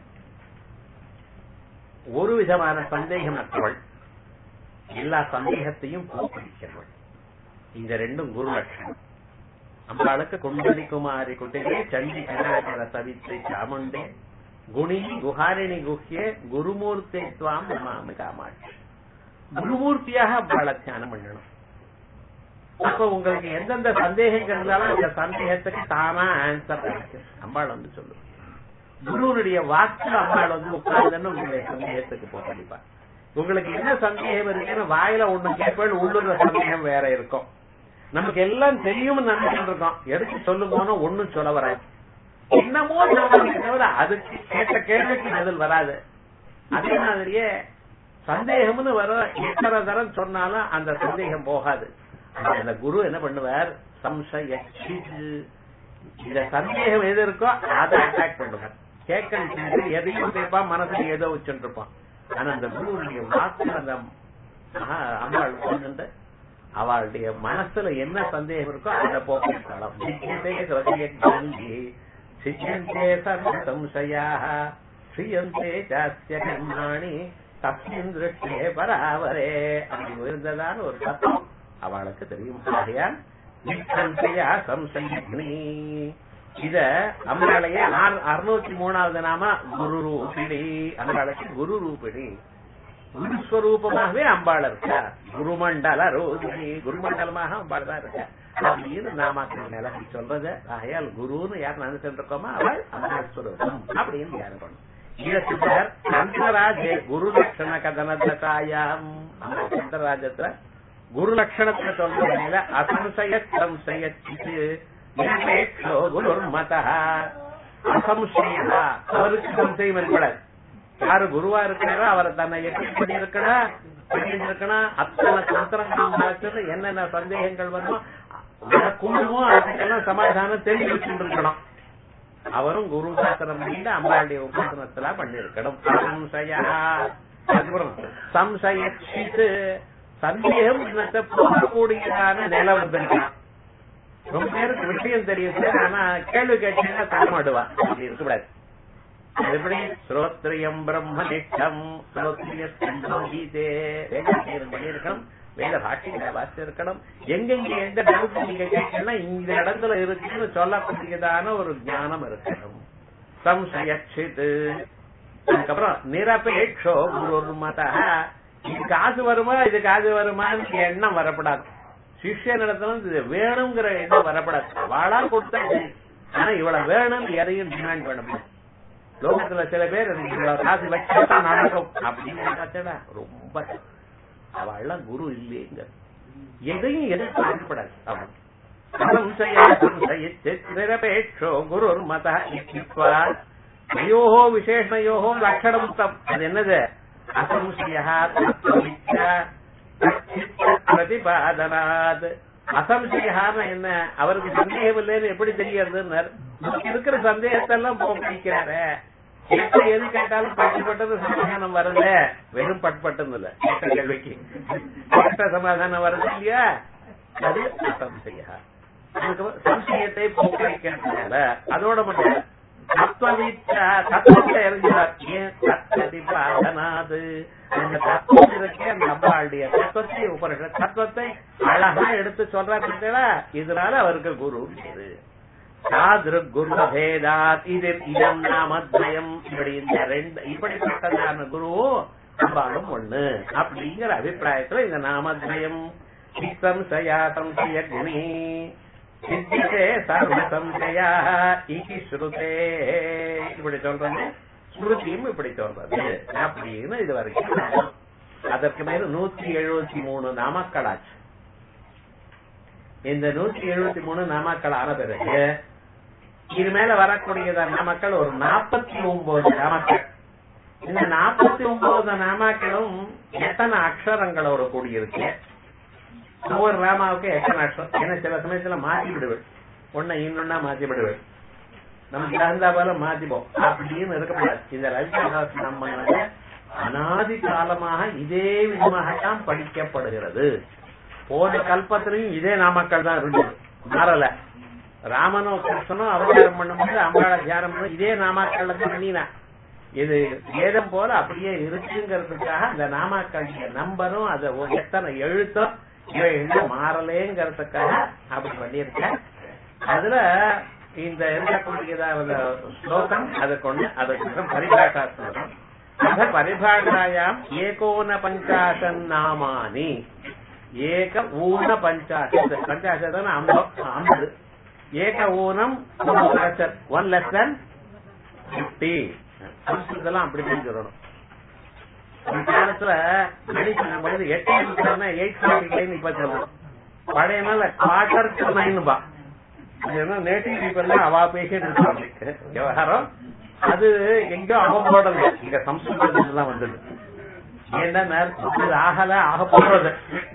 ஒரு விதமான சந்தேகமற்றவள் எல்லா சந்தேகத்தையும் போக்கடிக்கிறவள் இந்த ரெண்டும் குரு லட்சணம் அம்பாளுக்கு குண்டலி குமாரி குட்டிலே சண்டி கனகர சவித்ரி சாமுண்டே குணி குஹாரிணி குஹ்யே குருமூர்த்தி துவாம் நமாமி காமாட்சி குருமூர்த்தியாக அம்பாளை தியானம் பண்ணணும் அப்ப உங்களுக்கு எந்தெந்த சந்தேகங்கள் இருந்தாலும் அந்த சந்தேகத்துக்கு தானா ஆன்சர் கிடைக்கும் அம்பாள் வந்து சொல்லுவோம் குருவனுடைய வாக்குல அம்பாள் வந்து உட்கார்ந்துன்னு உங்களுடைய சந்தேகத்துக்கு போக்கடிப்பா உங்களுக்கு என்ன சந்தேகம் இருக்குன்னு வாயில ஒண்ணு கேட்பேன் உள்ளுற சந்தேகம் வேற இருக்கும் நமக்கு எல்லாம் தெரியும்னு நினைச்சிட்டு இருக்கோம் எடுத்து சொல்லும் போனா ஒண்ணும் சொல்ல வராது என்னமோ சொல்றாங்க தவிர அதுக்கு கேட்ட கேள்விக்கு பதில் வராது அதே மாதிரியே சந்தேகம்னு வர எத்தனை தரம் சொன்னாலும் அந்த சந்தேகம் போகாது அந்த குரு என்ன பண்ணுவார் சம்சய இந்த சந்தேகம் எது இருக்கோ அதை அட்டாக் பண்ணுவார் கேட்க எதையும் கேட்பான் மனசுல ஏதோ வச்சுட்டு இருப்பான் ஆனா அந்த குருவுடைய வாக்கு அந்த மகா அம்பாள் கொண்டு அவளுடைய மனசுல என்ன சந்தேகம் இருக்கோ அதை போக்கலாம் சிச்சந்தே சர்வ சம்சயாக ஸ்ரீயந்தே சாஸ்திய கர்மாணி தஸ்மின் திருஷ்டே பராவரே அப்படி இருந்ததான ஒரு தத்துவம் அவளுக்கு தெரியும் ஆகையால் நிச்சந்தையா சம்சயினி இத அம்பாளையே அறுநூத்தி மூணாவது நாம குரு ரூபிணி அம்பாளுக்கு குரு ரூபிணி குருஸ்வரூபமாகவே அம்பாள் இருக்கா குருமண்டல ரோகிணி குருமண்டலமாக அம்பாள் தான் இருக்கா அப்படின்னு நாமாக்கள் நிலவி சொல்றது ஆகையால் குருன்னு யார் நினைச்சிட்டு இருக்கோமோ அவள் அம்பாள் ஸ்வரூபம் அப்படின்னு தியானம் பண்ணும் ஈழத்தினர் சந்திரராஜே குரு லட்சண கதன தசாயாம் அந்த சந்திரராஜத்துல குரு லட்சணத்துல சொல்றதுல அசம்சய சம்சய நிரபேட்சோ குருர்மத அசம்சயா அவருக்கு சம்சயம் இருக்கக்கூடாது யாரு குருவா இருக்கிறாரோ அவரை தன்னை எப்படி பண்ணி இருக்கணும் இருக்கணும் அத்தனை தந்திரங்கள் பார்த்து என்னென்ன சந்தேகங்கள் வருமோ கும்பமோ அதுக்கெல்லாம் சமாதானம் தெரிஞ்சு வச்சுட்டு இருக்கணும் அவரும் குரு சாஸ்திரம் பண்ணிட்டு அம்பாளுடைய உபாசனத்துல பண்ணிருக்கணும் சம்சயா அதுக்கப்புறம் சம்சயித்து சந்தேகம் என்னத்தை போகக்கூடியதான நிலை வந்திருக்கான் ரொம்ப பேருக்கு விஷயம் தெரியுது ஆனா கேள்வி கேட்டீங்கன்னா தரமாடுவா அப்படி இருக்கக்கூடாது அது எப்படி ஸ்ரோத்ரியம் பிரம்ம நிஷ்டம் ஸ்ரோத்ரிய கீதே வேதாத்தியம் பண்ணியிருக்கணும் வேத பாஷைகளை வாசிச்சிருக்கணும் எங்கெங்க எந்த டவுட் நீங்க கேட்டீங்கன்னா இந்த இடத்துல இருக்குன்னு சொல்லக்கூடியதான ஒரு ஞானம் இருக்கணும் சம்சயச்சித்து அதுக்கப்புறம் நிரபேட்சோ குரு மத இது காசு வருமா இது காசு வருமான்னு எண்ணம் வரப்படாது சிஷ்யன் இடத்துல இது வேணுங்கிற எண்ணம் வரப்படாது வாழா கொடுத்தா சரி. ஆனா இவ்வளவு வேணும் எதையும் டிமாண்ட் பண்ண லோகத்துல சில பேர் அதுக்கு இவ்வளவு காசு வச்சா நடக்கும் அப்படின்னு பார்த்தா ரொம்ப அவள்லாம் குரு இல்லைங்க எதையும் எதிர்த்து ஆசைப்படாது அவன் நிரபேட்சோ குரு மத நயோஹோ விசேஷயோஹோ லட்சணமுத்தம் அது என்னது அசம்சயா பிரதிபாதனாத் அசம்சயான்னு என்ன அவருக்கு சந்தேகம் இல்லைன்னு எப்படி தெரியறதுன்னு இருக்கிற சந்தேகத்தை எல்லாம் போக்கிறாரு எப்ப எது கேட்டாலும் பட்டுப்பட்டது சமாதானம் வரல வெறும் பட்பட்டது இல்ல கேட்ட கேள்விக்கு கேட்ட சமாதானம் வருது இல்லையா அது அசம்சயா அதுக்கப்புறம் சம்சயத்தை போக்கிறால அதோட மட்டும் தத்துவவிச்சா தத்துவத்தை அறிஞ்சார் ஏன் தத்வதிபாதனாது அந்த தத்துவம் இருக்கே அந்த அம்பாளுடைய தத்துவத்தை உபரிஷத் தத்துவத்தை அழகா எடுத்து சொல்றாரு இதனால அவருக்கு குரு இது சாதிருக்குரு பேதாத் இது இதம் நாமத்வயம் இப்படி இந்த ரெண்டு இப்படிப்பட்டதான குரு அம்பாளும் ஒண்ணு அப்படிங்கிற அபிப்பிராயத்துல இந்த நாமத்வயம் சம்சயா சம்சய குணி சித்தித்தே சர்வ சம்சயா இகி ஸ்ருதே இப்படி சொல்றது ஸ்ருதியும் இப்படி சொல்றது அப்படின்னு இது வரைக்கும் அதற்கு மேல நூத்தி எழுபத்தி மூணு நாமக்களாச்சு இந்த நூத்தி எழுபத்தி மூணு நாமக்கள் ஆன பிறகு இது மேல வரக்கூடியத நாமக்கள் ஒரு நாற்பத்தி ஒன்பது நாமக்கள் இந்த நாற்பத்தி ஒன்பது நாமாக்களும் எத்தனை அக்ஷரங்களோட கூடியிருக்கு ஒவ்வொரு ராமாவுக்கு எத்தனை அக்ஷரம் ஏன்னா சில சமயத்துல மாத்தி விடுவேன் ஒன்ன இன்னொன்னா மாத்தி விடுவேன் நமக்கு தகுந்த போல மாத்திப்போம் அப்படின்னு இருக்கக்கூடாது இந்த லலிதாஸ் நம்ம அனாதி காலமாக இதே விதமாகத்தான் படிக்கப்படுகிறது போன கல்பத்திலையும் இதே நாமக்கள் தான் இருந்தது மாறல ராமனோ கிருஷ்ணனும் அவதாரம் பண்ணும்போது அம்பாள தியானம் பண்ணி இதே நாமாக்கள்ல தான் பண்ணினா இது வேதம் போல அப்படியே இருக்குங்கிறதுக்காக அந்த நாமாக்கள் நம்பரும் அதை எத்தனை எழுத்தும் இவை இன்னும் மாறலேங்கிறதுக்காக அப்படி பண்ணியிருக்கேன் அதுல இந்த இருக்கக்கூடியதான ஸ்லோகம் அதுக்கு ஒண்ணு அதுக்கு பரிபாஷா ஸ்லோகம் அத பரிபாஷாயாம் ஏகோன பஞ்சாசன் நாமானி ஏக ஊன பஞ்சாசத் பஞ்சாசத் ஐம்பது ஏக ஊனம் ஒன் லெஸ் தென் பிப்டி சம்ஸ்கிருதெல்லாம் அப்படி சொல்லணும் இந்த காலத்துல மெடிசன் வந்து எட்டு நிமிஷம்னா எயிட் ஃபார்ட்டி நைன் இப்ப சொல்லணும் பழைய நாள் குவார்டர் டு நைன் பா நேட்டிவ் பீப்புள் அவா பேசிட்டு இருக்காங்க விவகாரம் அது எங்கோ அவன் போடல இங்க சம்ஸ்கிருதம் வந்தது ஏன்னா ஒன்பது ஆகல ஆக போறது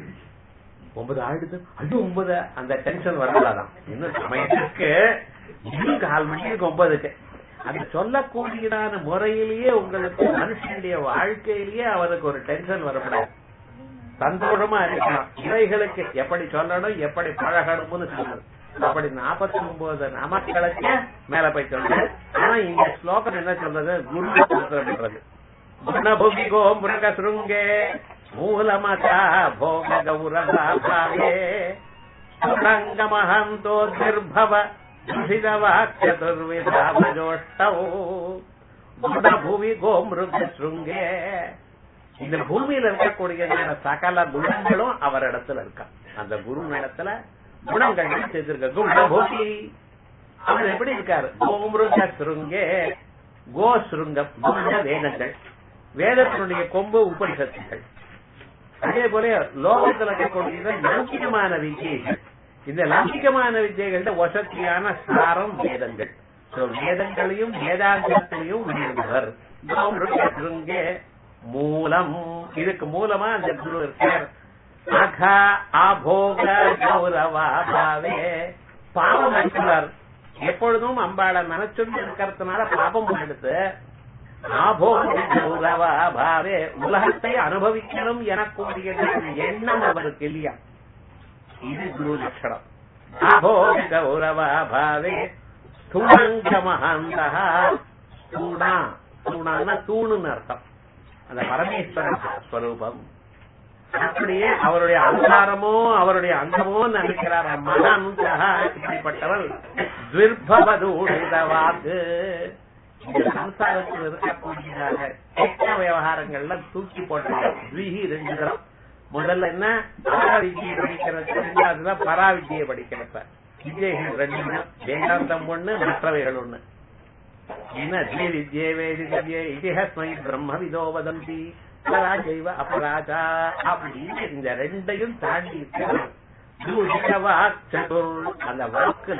ஒன்பது ஆயிடுது ஐயோ ஒன்பது அந்த டென்ஷன் வரலாதான் இன்னும் சமயத்துக்கு இன்னும் கால் மணி இருக்கு ஒன்பதுக்கு அந்த சொல்லக்கூடியதான முறையிலேயே உங்களுக்கு மனுஷனுடைய வாழ்க்கையிலேயே அவருக்கு ஒரு டென்ஷன் வரக்கூடாது சந்தோஷமா இருக்கலாம் இவைகளுக்கு எப்படி சொல்லணும் எப்படி பழகணும்னு சொல்லணும் அப்படி நாற்பத்தி ஒன்பது நாமக்களுக்கு மேல போய் சொல்றேன் ஆனா இந்த ஸ்லோகம் என்ன சொல்றது குரு சூத்திரம் பண்றது குணபுகிகோ மிருக சுருங்கே மூலமதா போக கௌரவாபாவே சுரங்கமஹந்தோ நிர்பவ துர்விதாபஜோஷ்டவோ குணபூமி கோமிருக சுருங்கே இந்த பூமியில இருக்கக்கூடிய சகல குணங்களும் அவர் இடத்துல இருக்கா அந்த குரு இடத்துல குணங்கள் சேர்த்திருக்க குணபூமி அவர் எப்படி இருக்காரு கோமிருக சுருங்கே கோ சுருங்கம் குண வேதங்கள் வேதத்தினுடைய கொம்பு உபனிஷத்துகள் அதே போல லோகத்துல இருக்கக்கூடிய லௌகிகமான வித்தியைகள் இந்த லௌகிகமான வித்தியர்கள்ல வசதியான சாரம் வேதங்கள் வேதங்களையும் வேதாந்தங்களையும் உயர்ந்தவர் சுருங்கே மூலம் இதுக்கு மூலமா அந்த குரு இருக்கார் அகா ஆபோக கௌரவாவே பாவம் அடிக்கிறார் எப்பொழுதும் அம்பாளை நினைச்சுட்டு இருக்கிறதுனால பாபம் எடுத்து ஆபோகௌரவா பாவே உலகத்தை அனுபவிக்கணும் எனக்கூடிய எண்ணம் அவருக்கு இல்லையா இது குரு லட்சணம் ஆபோக கௌரவா பாவே ஸ்தூணங்க மகாந்தா தூணா தூணான்னா தூணுன்னு அர்த்தம் அந்த பரமேஸ்வரன் ஸ்வரூபம் அப்படியே அவருடைய அவதாரமோ அவருடைய அந்தமோ நினைக்கிறார் மகாந்தா இப்படிப்பட்டவர் துர்பவதூடிதவாக்கு இந்த சம்சாரத்தில் இருக்கக்கூடியதாக கெட்ட விவகாரங்கள்ல தூக்கி போட்டாங்க துவிகி ரெண்டு தரம் முதல்ல என்ன பராவித்தியை படிக்கிறது ரெண்டாவதுதான் பராவித்தியை படிக்கிறப்ப விஜயங்கள் ரெண்டு தான். வேதாந்தம் ஒண்ணு மற்றவைகள் ஒண்ணு என்ன வித்யே வேதிகவ்யே இதிஹஸ்மை பிரம்மவிதோ வதந்தி பராஜைவ அபராஜா அப்படின்னு இந்த ரெண்டையும் தாண்டி இருக்கிறார் வாக் சதுர் அந்த வாக்குல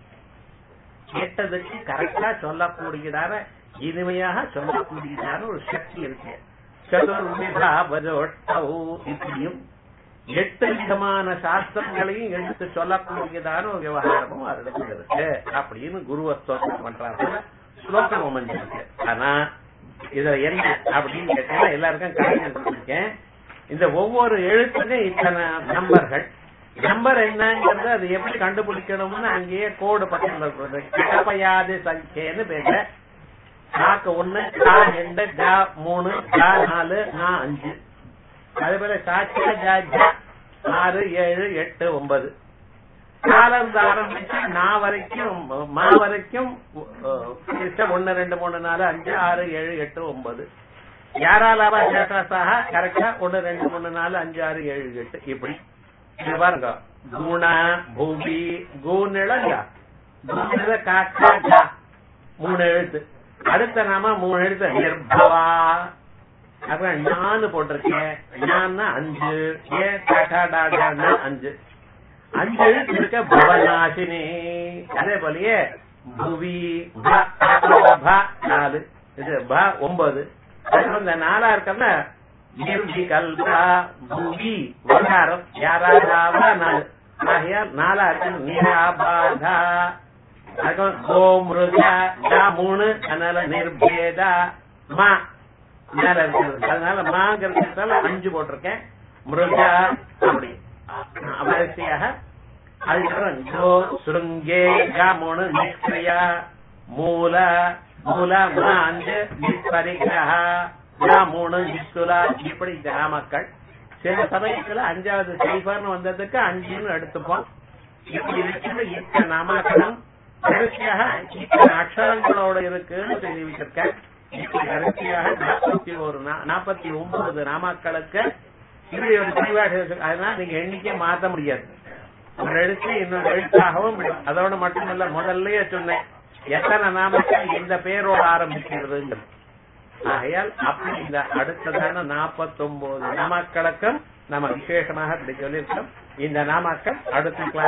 கேட்டதுக்கு கரெக்டா சொல்லக்கூடியதான இனிமையாக சொல்லக்கூடியதான ஒரு சக்தி இருக்கு சதுர்விதா பஜோட்டௌ இப்படியும் எட்டு விதமான சாஸ்திரங்களையும் எடுத்து சொல்லக்கூடியதான ஒரு விவகாரமும் அவரிடத்தில் இருக்கு அப்படின்னு குருவ ஸ்தோத்திரம் பண்றாங்க ஸ்லோகம் அமைஞ்சிருக்கு ஆனா இதுல என்ன அப்படின்னு கேட்டா எல்லாருக்கும் கலைஞர் கொடுத்திருக்கேன் இந்த ஒவ்வொரு எழுத்துக்கும் இத்தனை நம்பர்கள் நம்பர் என்னங்கிறது அது எப்படி கண்டுபிடிக்கணும்னு அங்கேயே கோடு பக்கத்துல இருக்கிறது கிடப்பையாது சங்கேன்னு பேரு நாக்கு ஒண்ணு கா ரெண்டு கா மூணு கா நாலு நா அஞ்சு அதே போல சாட்சியா ஜா ஜா ஆறு ஏழு எட்டு ஒன்பது காலம் ஆரம்பிச்சு நான் வரைக்கும் மா வரைக்கும் அஹ், ஒண்ணு ரெண்டு மூணு நாலு அஞ்சு ஆறு ஏழு எட்டு ஒன்பது யாராலாவா சேட்டாசாக கரெக்டா ஒண்ணு ரெண்டு மூணு நாலு அஞ்சு ஆறு ஏழு எட்டு இப்படி இது பாருங்க குண பூமி கூநிழங்க கூநில காக்கா ஜா மூணு எழுத்து அடுத்த நாம மூணு எழுத்து நிர்பவா அப்புறம் நானு போட்டிருக்கேன் நான்னா அஞ்சு ஏ டாடா டாடான்னா அஞ்சு அஞ்சு எழுத்து இருக்க பவநாசினி அதே போலயே புவி ப, ப, நாலு இது ப ஒன்பது அப்புறம் இந்த நாலா இருக்கல நிர்விகல்பா புவி வகாரம் யாராவா நாலு ஆகையால் நாலா இருக்கு நிராபாதா அதுக்கப்புறம் கோமிருகா கா மூணு அதனால நிர்பேதா மா மேல இருக்கிறது அதனால மாங்கிறதுனால அஞ்சு போட்டிருக்கேன் மிருகா அப்படி அவசியாக அதுக்கப்புறம் கோ சுருங்கே கா மூணு நிஷ்கிரியா மூல மூல மா அஞ்சு நிஸ்பரிகிரகா கா மூணு நிஷ்குலா இப்படி கிராமக்கள் சில சமயத்துல அஞ்சாவது சைபர்னு வந்ததுக்கு அஞ்சுன்னு எடுத்துப்போம் இப்படி இருக்கிற இத்தனை நாமக்கலம் கடைசியாக இத்தனை அக்ஷரங்களோட இருக்குன்னு தெரிவிச்சிருக்கேன் இப்படி கடைசியாக நாற்பத்தி ஒரு நாற்பத்தி ஒன்பது நாமாக்களுக்கு இப்படி ஒரு தெளிவாக இருக்கு அதனால நீங்க எண்ணிக்கை மாத்த முடியாது ஒரு எழுத்து இன்னொரு எழுத்தாகவும் விடும். அதோட மட்டுமல்ல முதல்லயே சொன்னேன் எத்தனை நாமக்கள் இந்த பேரோட ஆரம்பிக்கிறதுங்கிறது ஆகையால் அப்படி இந்த அடுத்ததான நாற்பத்தி ஒன்பது நாமாக்களுக்கும் நம்ம விசேஷமாக இப்படி சொல்லியிருக்கோம் இந்த நாமாக்கள் அடுத்த கிளாஸ்